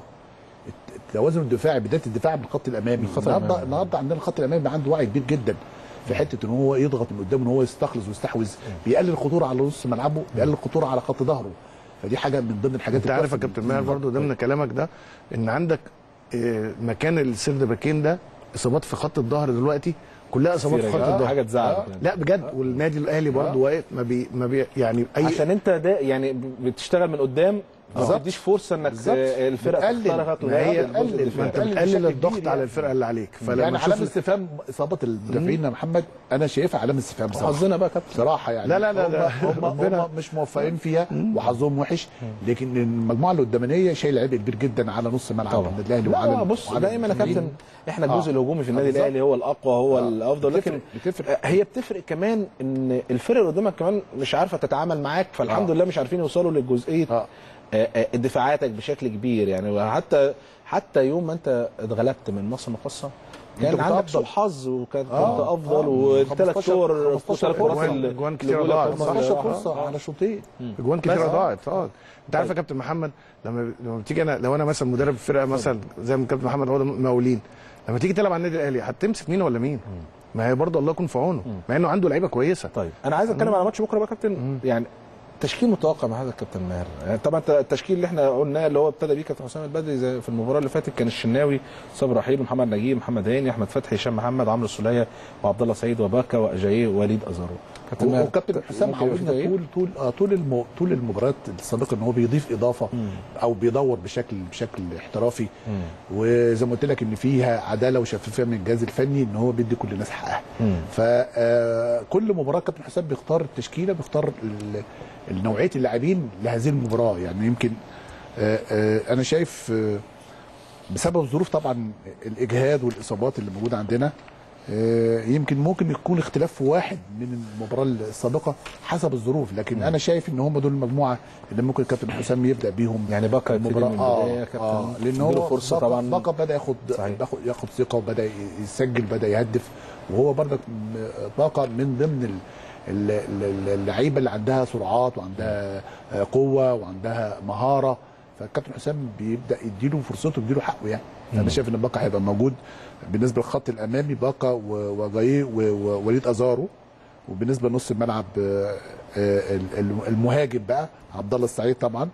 Speaker 2: التوازن الدفاعي بدايه الدفاع من الخط الامامي
Speaker 1: الخط
Speaker 2: النهارده
Speaker 1: الأمامي.
Speaker 2: النهارده عندنا الخط الامامي عنده وعي كبير جدا في حته ان هو يضغط من قدام ان هو يستخلص ويستحوذ بيقلل الخطوره على نص ملعبه بيقلل الخطوره على خط ظهره فدي حاجه من ضمن الحاجات
Speaker 3: انت عارف يا
Speaker 2: الكويسة
Speaker 3: كابتن ماهر برضه ضمن كلامك ده ان عندك آه، مكان السرد باكين ده اصابات في خط الظهر دلوقتي كلها اصابات في خط
Speaker 1: آه،
Speaker 3: الظهر
Speaker 1: حاجه تزعل
Speaker 2: آه.
Speaker 3: لا بجد والنادي الاهلي برضه واقف ما بي ما بي يعني اي
Speaker 1: عشان انت ده يعني بتشتغل من قدام ما
Speaker 2: بالظبط.
Speaker 1: بتديش فرصه انك
Speaker 2: بالظبط.
Speaker 1: آه، الفرقه
Speaker 2: بتقلل.
Speaker 1: تخترقك
Speaker 3: ما هي
Speaker 1: وده الجزء
Speaker 2: بتقلل.
Speaker 1: الدفاعي.
Speaker 3: ما انت
Speaker 2: بتقلل
Speaker 3: بتقلل
Speaker 2: بشكل
Speaker 3: الضغط
Speaker 2: كبير
Speaker 3: على
Speaker 2: يعني.
Speaker 3: الفرقه اللي عليك فلما
Speaker 2: يعني علامه
Speaker 3: تشوف
Speaker 2: استفهام اصابه المدافعين يا محمد انا شايفها علامه استفهام بصراحه
Speaker 1: حظنا بقى يا كابتن
Speaker 2: بصراحه يعني
Speaker 3: لا، لا، لا، لا.
Speaker 2: هم, هم,
Speaker 3: ربنا-
Speaker 2: هم مش موفقين فيها وحظهم وحش لكن المجموعه اللي قدامانيه شايل عبء كبير جدا على نص ملعب
Speaker 1: طبعا
Speaker 2: النادي الاهلي
Speaker 1: لا
Speaker 2: وعلى
Speaker 1: بص
Speaker 2: وعلى
Speaker 1: دايما يا
Speaker 2: المسؤولين.
Speaker 1: كابتن احنا الجزء
Speaker 2: آه.
Speaker 1: الهجومي في النادي
Speaker 2: بالظبط.
Speaker 1: الاهلي هو الاقوى هو
Speaker 2: آه.
Speaker 1: الافضل
Speaker 2: بتفرق-
Speaker 1: لكن
Speaker 2: بتفرق.
Speaker 1: هي بتفرق كمان ان الفرق اللي قدامك كمان مش عارفه تتعامل معاك فالحمد
Speaker 2: آه.
Speaker 1: لله مش عارفين يوصلوا للجزئيه
Speaker 2: آه.
Speaker 1: آه، آه، دفاعاتك بشكل كبير يعني حتى حتى يوم ما انت اتغلبت من مصر المقاصه كان
Speaker 2: كنت
Speaker 1: عندك
Speaker 2: أفضل.
Speaker 1: سوء حظ وكان
Speaker 2: آه،
Speaker 1: كنت افضل
Speaker 2: آه.
Speaker 1: وثلاث
Speaker 2: 15
Speaker 1: كور
Speaker 2: 15
Speaker 1: فرص
Speaker 3: أجوان-
Speaker 1: ال-
Speaker 3: أجوان
Speaker 1: اللي
Speaker 3: كتيرة
Speaker 1: بيقول لك
Speaker 3: ضاعت.
Speaker 1: هم
Speaker 2: 15
Speaker 1: اللي-
Speaker 2: فرصه على شوطين
Speaker 3: اجوان كتيره
Speaker 2: بس.
Speaker 3: ضاعت اه انت عارف يا كابتن محمد لما لما بتيجي انا لو انا مثلا مدرب فرقه مثلا زي ما كابتن محمد هو ده مقاولين لما تيجي تلعب على النادي الاهلي هتمسك مين ولا مين؟ ما هي برضه الله يكون في عونه مع انه عنده لعيبه كويسه
Speaker 1: طيب انا عايز اتكلم على ماتش بكره بقى يا كابتن يعني تشكيل متوقع مع هذا الكابتن ماهر يعني طبعا التشكيل اللي احنا قلناه اللي هو ابتدى بيه كابتن حسام البدري زي في المباراه اللي فاتت كان الشناوي صبري رحيل محمد نجيب محمد هاني احمد فتحي هشام محمد عمرو السوليه وعبد الله سعيد وباكا واجاييه ووليد ازارو كابتن ماهر
Speaker 2: وكابتن حسام
Speaker 1: ممكن يبقى في
Speaker 2: عودنا
Speaker 1: تغيير؟
Speaker 2: طول طول آه طول المو طول المباريات السابقه ان هو بيضيف اضافه او بيدور بشكل بشكل احترافي وزي ما قلت لك ان فيها عداله وشفافيه من الجهاز الفني ان هو بيدي كل الناس حقها فكل مباراه كابتن حسام بيختار التشكيله بيختار ال- نوعيه اللاعبين لهذه المباراه يعني يمكن آه، آه، انا شايف آه، بسبب الظروف طبعا الاجهاد والاصابات اللي موجوده عندنا آه، يمكن ممكن يكون اختلاف واحد من المباراه السابقه حسب الظروف لكن انا شايف ان هم دول المجموعه اللي ممكن الكابتن حسام يبدا بيهم
Speaker 1: يعني باكا يبتدي
Speaker 2: المباراه
Speaker 1: من
Speaker 2: اه,
Speaker 1: البدايه كابتن
Speaker 2: آه لان
Speaker 1: اديله
Speaker 2: هو
Speaker 1: فرصه
Speaker 2: باكا-
Speaker 1: طبعا
Speaker 2: باكا بدا ياخد
Speaker 1: صحيح.
Speaker 2: ياخد ياخد ثقه وبدا يسجل بدا يهدف وهو برضك م- باكا من ضمن ال- ال- ال- اللعيبه اللي عندها سرعات وعندها آه، قوه وعندها مهاره فالكابتن حسام بيبدا يديله فرصته يديله حقه يعني انا شايف ان باكا هيبقى موجود بالنسبه للخط الامامي باكا و- وجاي و- ووليد ازارو وبالنسبه لنص الملعب آه، آه، ال- ال- المهاجم بقى عبد الله السعيد طبعا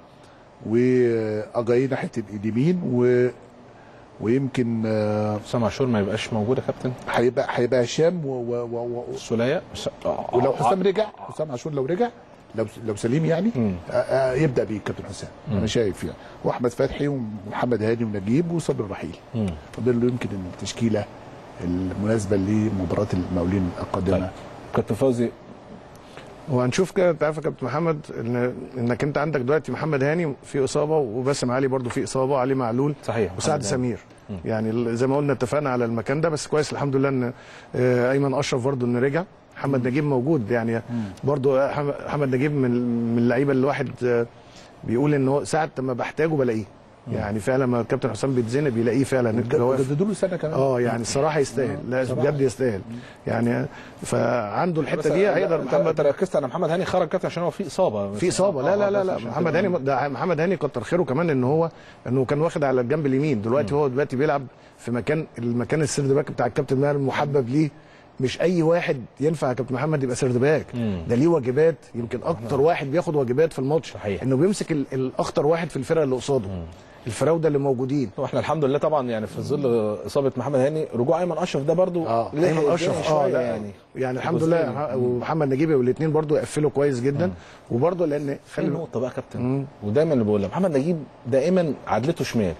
Speaker 2: واجاي ناحيه اليمين و ويمكن آه،
Speaker 1: حسام عاشور ما يبقاش موجود يا كابتن
Speaker 2: هيبقى هيبقى هشام و... و... و... و...
Speaker 1: السوليه بس- آه،
Speaker 2: ولو
Speaker 1: آه،
Speaker 2: حسام رجع حسام عاشور لو رجع لو لو سليم يعني
Speaker 1: مم.
Speaker 2: آه، آه، يبدا بيه الكابتن حسام انا شايف يعني واحمد فتحي ومحمد هادي ونجيب وصبري رحيل
Speaker 1: مم.
Speaker 2: فده اللي يمكن التشكيله المناسبه لمباراه المقاولين القادمه
Speaker 1: طيب. كابتن فوزي
Speaker 3: وهنشوف كده انت عارف يا كابتن محمد ان انك انت عندك دلوقتي محمد هاني في اصابه وباسم علي برضو في اصابه علي معلول
Speaker 1: صحيح
Speaker 3: وسعد
Speaker 1: محمد هاني.
Speaker 3: سمير يعني ال- زي ما قلنا اتفقنا على المكان ده بس كويس الحمد لله ان آه، ايمن اشرف برضو انه رجع محمد نجيب موجود يعني برضو أح- محمد نجيب من من اللعيبه اللي الواحد آه، بيقول ان هو ساعه ما بحتاجه بلاقيه يعني فعلا ما الكابتن حسام بيتزنق بيلاقيه فعلا هو واقف.
Speaker 2: جددوا له سنه كمان
Speaker 3: اه يعني الصراحه يستاهل لا
Speaker 2: صراحة.
Speaker 3: بجد يستاهل يعني فعنده
Speaker 1: بس
Speaker 3: الحته دي هيقدر
Speaker 1: انت- انت
Speaker 3: محمد
Speaker 1: ركزت على محمد هاني خرج كابتن عشان هو في اصابه بس-
Speaker 3: في اصابه لا لا لا
Speaker 1: بس
Speaker 3: لا
Speaker 1: عشان
Speaker 3: محمد
Speaker 1: كده-
Speaker 3: هاني ده محمد هاني كتر خيره كمان ان هو انه كان واخد على الجنب اليمين دلوقتي هو دلوقتي بيلعب في مكان المكان السيرد باك بتاع الكابتن ماهر المحبب ليه مش اي واحد ينفع يا كابتن محمد يبقى سيرد باك
Speaker 1: مم.
Speaker 3: ده ليه واجبات يمكن اكتر واحد بياخد واجبات في الماتش
Speaker 1: صحيح.
Speaker 3: انه بيمسك ال- الاخطر واحد في الفرقه اللي قصاده الفراوده اللي موجودين
Speaker 1: واحنا الحمد لله طبعا يعني في ظل اصابه محمد هاني رجوع ايمن اشرف ده برضو
Speaker 2: آه.
Speaker 1: لحق
Speaker 3: ايمن
Speaker 1: الدنيا
Speaker 3: اشرف اه
Speaker 1: شوية
Speaker 3: لا
Speaker 1: يعني
Speaker 3: يعني يعني الحمد
Speaker 1: جزئين.
Speaker 3: لله ومحمد نجيب والاثنين برضو يقفلوا كويس جدا وبرضو لان
Speaker 1: في
Speaker 3: خلي
Speaker 1: نقطه بقى يا كابتن ودايما اللي بقولها محمد نجيب دائما عدلته شمال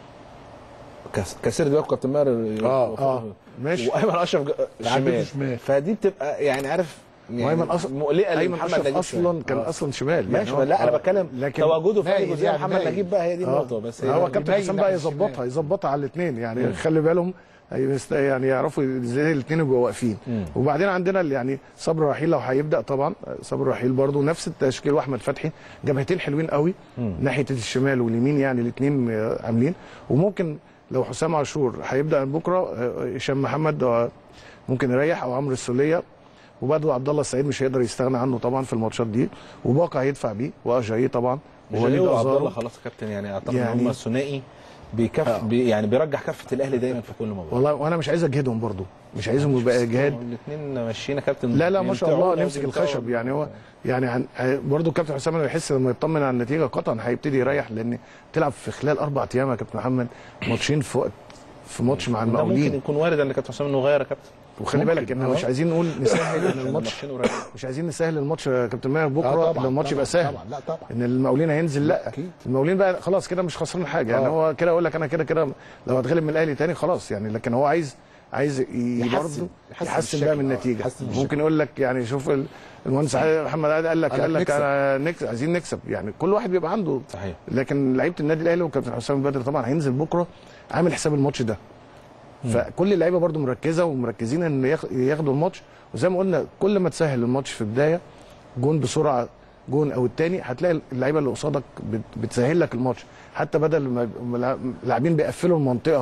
Speaker 1: كس- كسير دلوقتي كابتن ماهر
Speaker 2: آه،
Speaker 3: اه ماشي
Speaker 1: وايمن اشرف ج-
Speaker 2: عدلته
Speaker 1: شمال
Speaker 2: شمال.
Speaker 1: فدي بتبقى يعني عارف يعني
Speaker 3: وايمن أص-
Speaker 1: مقلقه
Speaker 3: ايمن
Speaker 1: لمحمد
Speaker 3: اشرف
Speaker 1: نجيب
Speaker 3: اصلا كان
Speaker 1: آه.
Speaker 3: اصلا شمال
Speaker 1: ماشي
Speaker 3: هو-
Speaker 1: لا انا
Speaker 3: آه.
Speaker 1: بتكلم
Speaker 3: لكن
Speaker 1: تواجده في اي
Speaker 2: مايل
Speaker 1: جزئيه
Speaker 2: يعني
Speaker 1: محمد
Speaker 2: مايل.
Speaker 1: نجيب بقى هي دي
Speaker 3: آه.
Speaker 1: النقطه بس هي
Speaker 3: هو
Speaker 1: دي-
Speaker 3: كابتن
Speaker 2: باين
Speaker 3: حسام بقى
Speaker 2: ناحية
Speaker 3: يظبطها
Speaker 2: الشمال.
Speaker 3: يظبطها على الاثنين يعني خلي بالهم هيست- يعني يعرفوا ازاي الاثنين يبقوا واقفين وبعدين عندنا اللي يعني صبري رحيل لو هيبدا طبعا صبري رحيل برضو نفس التشكيل واحمد فتحي جبهتين حلوين قوي ناحيه الشمال واليمين يعني الاثنين عاملين وممكن لو حسام عاشور هيبدا بكره آه، هشام محمد آه، ممكن يريح او عمرو السوليه وبرضه عبد الله السعيد مش هيقدر يستغنى عنه طبعا في الماتشات دي وباقي هيدفع بيه واجاي طبعا
Speaker 1: ووليد
Speaker 3: ووليد
Speaker 1: وعبد الله
Speaker 3: أزارو.
Speaker 1: خلاص يا كابتن يعني اعتقد
Speaker 3: يعني-
Speaker 1: ان هم الثنائي بيكف بي يعني بيرجح كفه الاهلي دايما في كل مباراه
Speaker 3: والله وانا مش عايز اجهدهم برضو مش عايزهم يبقى اجهاد
Speaker 1: الاثنين ماشيين يا كابتن
Speaker 3: لا لا ما شاء الله
Speaker 1: بيمتعوا-
Speaker 3: نمسك
Speaker 1: بيمتعوا.
Speaker 3: الخشب يعني هو يعني هن... ه- برضو الكابتن حسام لما يحس لما يطمن على النتيجه قطعا هيبتدي يريح لان تلعب في خلال اربع ايام يا كابتن محمد ماتشين في وقت في ماتش مع
Speaker 1: ده ممكن
Speaker 3: المقاولين
Speaker 1: يكون وارد ان كابتن حسام انه غير يا كابتن
Speaker 3: وخلي
Speaker 1: ممكن.
Speaker 3: بالك ان
Speaker 1: آه.
Speaker 3: مش عايزين نقول نسهل ان
Speaker 1: عشان
Speaker 3: الماتش
Speaker 1: الماتشين قريبين.
Speaker 3: مش عايزين نسهل الماتش يا كابتن ماهر
Speaker 2: آه
Speaker 3: بكره
Speaker 2: طبعاً،
Speaker 3: لما الماتش
Speaker 2: طبعاً،
Speaker 3: يبقى سهل
Speaker 2: طبعا لا طبعا
Speaker 3: ان المقاولين هينزل لا
Speaker 2: أكيد.
Speaker 3: المقاولين بقى خلاص كده مش خسران حاجه يعني
Speaker 2: آه.
Speaker 3: هو كده اقول لك انا كده كده لو هتغلب من الاهلي تاني خلاص يعني لكن هو عايز عايز ي-
Speaker 2: يحسن-
Speaker 3: برضه
Speaker 2: يحسن
Speaker 3: يحسن بقى من
Speaker 2: الشكل، آه،
Speaker 3: النتيجه
Speaker 2: يحسن الشكل.
Speaker 3: ممكن يقول لك يعني شوف ال- المهندس محمد عادل قال لك
Speaker 2: قال
Speaker 3: قال
Speaker 2: لك
Speaker 3: لك
Speaker 2: نكسب.
Speaker 3: أنا نكسب عايزين نكسب يعني كل واحد بيبقى عنده
Speaker 1: صحيح
Speaker 3: لكن لعيبه النادي الاهلي وكابتن حسام البدري طبعا هينزل بكره عامل حساب الماتش ده فكل اللعيبه برضو مركزه ومركزين ان ياخ- ياخدوا الماتش وزي ما قلنا كل ما تسهل الماتش في البدايه جون بسرعه جون او التاني هتلاقي اللعيبه اللي قصادك بت- بتسهل لك الماتش حتى بدل ما يبقوا ملع- لاعبين بيقفلوا المنطقه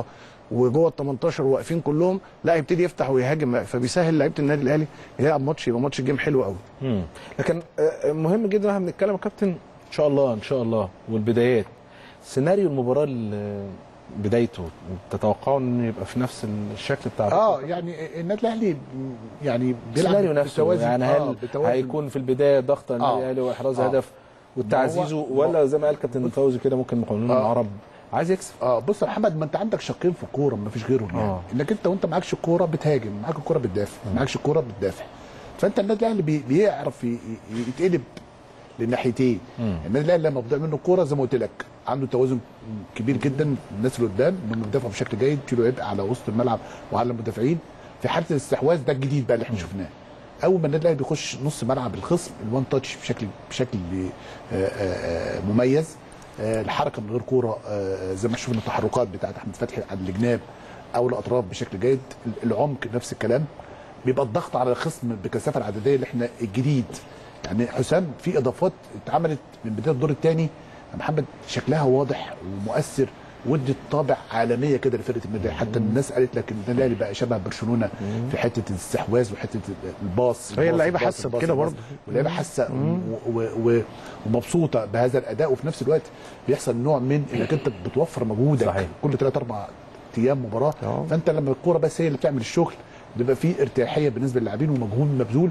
Speaker 3: وجوه ال 18 واقفين كلهم لا يبتدي يفتح ويهاجم فبيسهل لعيبه النادي الاهلي يلعب ماتش يبقى ماتش جيم حلو قوي
Speaker 1: مم. لكن آه، مهم جدا احنا بنتكلم يا كابتن ان شاء الله ان شاء الله والبدايات سيناريو المباراه ال- بدايته تتوقعوا انه يبقى في نفس الشكل بتاع
Speaker 2: اه يعني النادي الاهلي يعني بيلعب
Speaker 1: السيناريو نفسه
Speaker 2: بالتوازن.
Speaker 1: يعني
Speaker 2: آه،
Speaker 1: هل
Speaker 2: بالتوازن.
Speaker 1: هيكون في البدايه ضغط النادي
Speaker 2: آه.
Speaker 1: الاهلي واحراز
Speaker 2: آه.
Speaker 1: هدف وتعزيزه
Speaker 2: ما هو-
Speaker 1: ولا زي ما قال كابتن فوزي كده ممكن المقاولون
Speaker 2: آه.
Speaker 1: العرب عايز يكسب
Speaker 2: اه بص يا محمد ما انت عندك شقين في الكوره ما فيش غيرهم يعني
Speaker 1: آه.
Speaker 2: انك انت وانت معكش الكوره بتهاجم معاك الكوره بتدافع معكش الكوره بتدافع فانت النادي الاهلي بي- بيعرف ي- ي- يتقلب للناحيتين النادي الاهلي لما بيضيع منه الكوره زي ما قلت لك عنده توازن كبير جدا الناس اللي قدام انهم بيدافعوا بشكل جيد يشيلوا عبء على وسط الملعب وعلى المدافعين في حاله الاستحواذ ده الجديد بقى اللي احنا شفناه اول ما النادي الاهلي بيخش نص ملعب الخصم الوان تاتش بشكل بشكل آه، آه، آه، مميز آه، الحركه من غير كوره آه، زي ما شفنا التحركات بتاعت احمد فتحي على الجناب او الاطراف بشكل جيد العمق نفس الكلام بيبقى الضغط على الخصم بالكثافه العدديه اللي احنا الجديد يعني حسام في اضافات اتعملت من بدايه الدور الثاني محمد شكلها واضح ومؤثر ودت طابع عالميه كده لفرقه النادي حتى الناس قالت لك ان النادي الاهلي بقى شبه برشلونه في حته الاستحواذ وحته الباص
Speaker 3: هي
Speaker 2: الباص-
Speaker 3: اللعيبة
Speaker 2: الباص-
Speaker 3: حاسة
Speaker 2: الباص-
Speaker 3: بكده
Speaker 2: الباص.
Speaker 3: برضه.
Speaker 2: واللعيبه حاسه و- و- و- ومبسوطه بهذا الاداء وفي نفس الوقت بيحصل نوع من انك انت بتوفر مجهودك
Speaker 1: صحيح.
Speaker 2: كل ثلاث اربع ايام مباراه
Speaker 3: آه.
Speaker 2: فانت لما الكوره بس هي اللي بتعمل الشغل بيبقى فيه ارتياحيه بالنسبه للاعبين ومجهود مبذول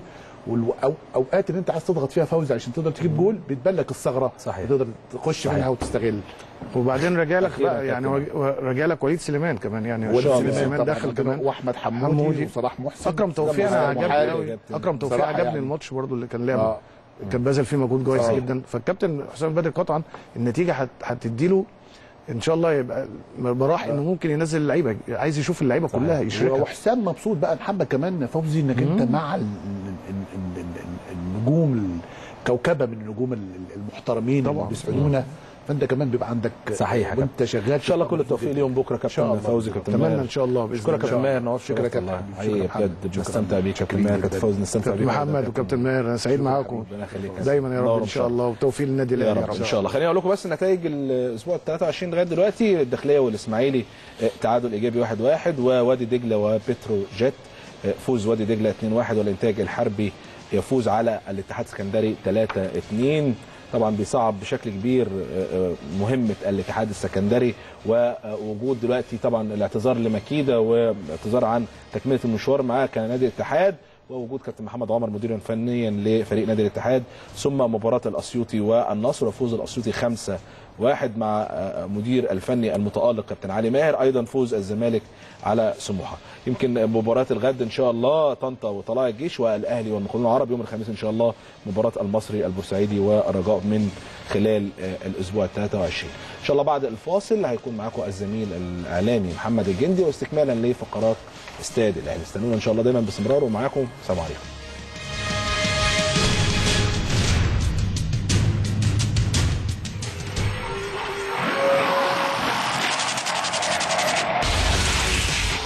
Speaker 2: واوقات اللي انت عايز تضغط فيها فوز عشان تقدر تجيب جول بتبان لك الثغره
Speaker 1: صحيح.
Speaker 2: تقدر تخش
Speaker 1: صحيح.
Speaker 2: منها وتستغل
Speaker 3: وبعدين رجالك
Speaker 1: أخيراً
Speaker 3: بقى يعني
Speaker 1: كابتن.
Speaker 3: و- رجالك وليد سليمان كمان يعني
Speaker 2: وليد
Speaker 3: وليد
Speaker 1: سليمان
Speaker 3: سليمان
Speaker 2: طبعاً
Speaker 3: دخل
Speaker 2: كمان
Speaker 3: كمان
Speaker 2: واحمد حمودي
Speaker 3: حمودي.
Speaker 2: وصلاح محسن
Speaker 3: اكرم توفيق انا
Speaker 2: محارب
Speaker 3: عجبني
Speaker 2: وحارب.
Speaker 3: قوي اكرم توفيق
Speaker 2: بصراحة
Speaker 3: عجبني
Speaker 2: يعني.
Speaker 3: الماتش برضو اللي كان لعبه
Speaker 2: آه.
Speaker 3: كان باذل فيه مجهود كويس
Speaker 2: آه.
Speaker 3: جدا فالكابتن حسام بدر قطعا النتيجه هت- هتديله ان شاء الله يبقى براح انه ممكن ينزل اللعيبه عايز يشوف اللعيبه كلها يشركها
Speaker 2: وحسام مبسوط بقى محمد كمان فوزي انك انت مع ال- ال- ال- ال- ال- النجوم الكوكبه من النجوم ال- المحترمين اللي
Speaker 3: طبعاً.
Speaker 2: بيسعدونا فانت كمان بيبقى عندك
Speaker 1: صحيح يا
Speaker 2: وانت شغال
Speaker 1: ان شاء الله كل التوفيق ليهم بكره
Speaker 2: شاء
Speaker 1: كابتن
Speaker 2: الله.
Speaker 1: فوزي كابتن
Speaker 3: اتمنى
Speaker 1: ماهر
Speaker 3: ان شاء الله باذن
Speaker 1: شكرا
Speaker 3: الله
Speaker 1: كابتن ماهر نور
Speaker 2: شكرا
Speaker 1: شكرا
Speaker 2: كابتن
Speaker 1: والله
Speaker 2: حبيبي.
Speaker 1: حقيقي
Speaker 2: شكرا
Speaker 1: بجد
Speaker 2: شكرا
Speaker 1: بنستمتع بيك كابتن
Speaker 2: شكرا
Speaker 1: ماهر
Speaker 2: جداً.
Speaker 1: كابتن فوزي نستمتع بيك
Speaker 3: محمد وكابتن ماهر انا سعيد معاكم
Speaker 1: ربنا يخليك
Speaker 3: دايما يا
Speaker 1: نور
Speaker 3: رب ان شاء الله وتوفيق للنادي
Speaker 1: يا
Speaker 3: الاهلي
Speaker 1: رب ان شاء الله خليني اقول لكم بس نتائج الاسبوع ال 23 لغايه دلوقتي الداخليه والاسماعيلي آه، تعادل ايجابي 1-1 ووادي دجله وبترو جيت آه، فوز وادي دجله 2-1 والانتاج الحربي يفوز على الاتحاد السكندري 3-2 طبعا بيصعب بشكل كبير آه، آه، مهمه الاتحاد السكندري ووجود دلوقتي طبعا الاعتذار لمكيده واعتذار عن تكمله المشوار معاه كنادي الاتحاد ووجود كابتن محمد عمر مديرا فنيا لفريق نادي الاتحاد ثم مباراه الاسيوطي والنصر وفوز الاسيوطي خمسة واحد مع آه، مدير الفني المتالق كابتن علي ماهر ايضا فوز الزمالك على سموحه يمكن مباراه الغد ان شاء الله طنطا وطلائع الجيش والاهلي والمقاولون العرب يوم الخميس ان شاء الله مباراه المصري البورسعيدي والرجاء من خلال آه، الاسبوع ال 23 ان شاء الله بعد الفاصل هيكون معاكم الزميل الاعلامي محمد الجندي واستكمالا لفقرات استاد الاهلي استنونا ان شاء الله دايما باستمرار ومعاكم سلام عليكم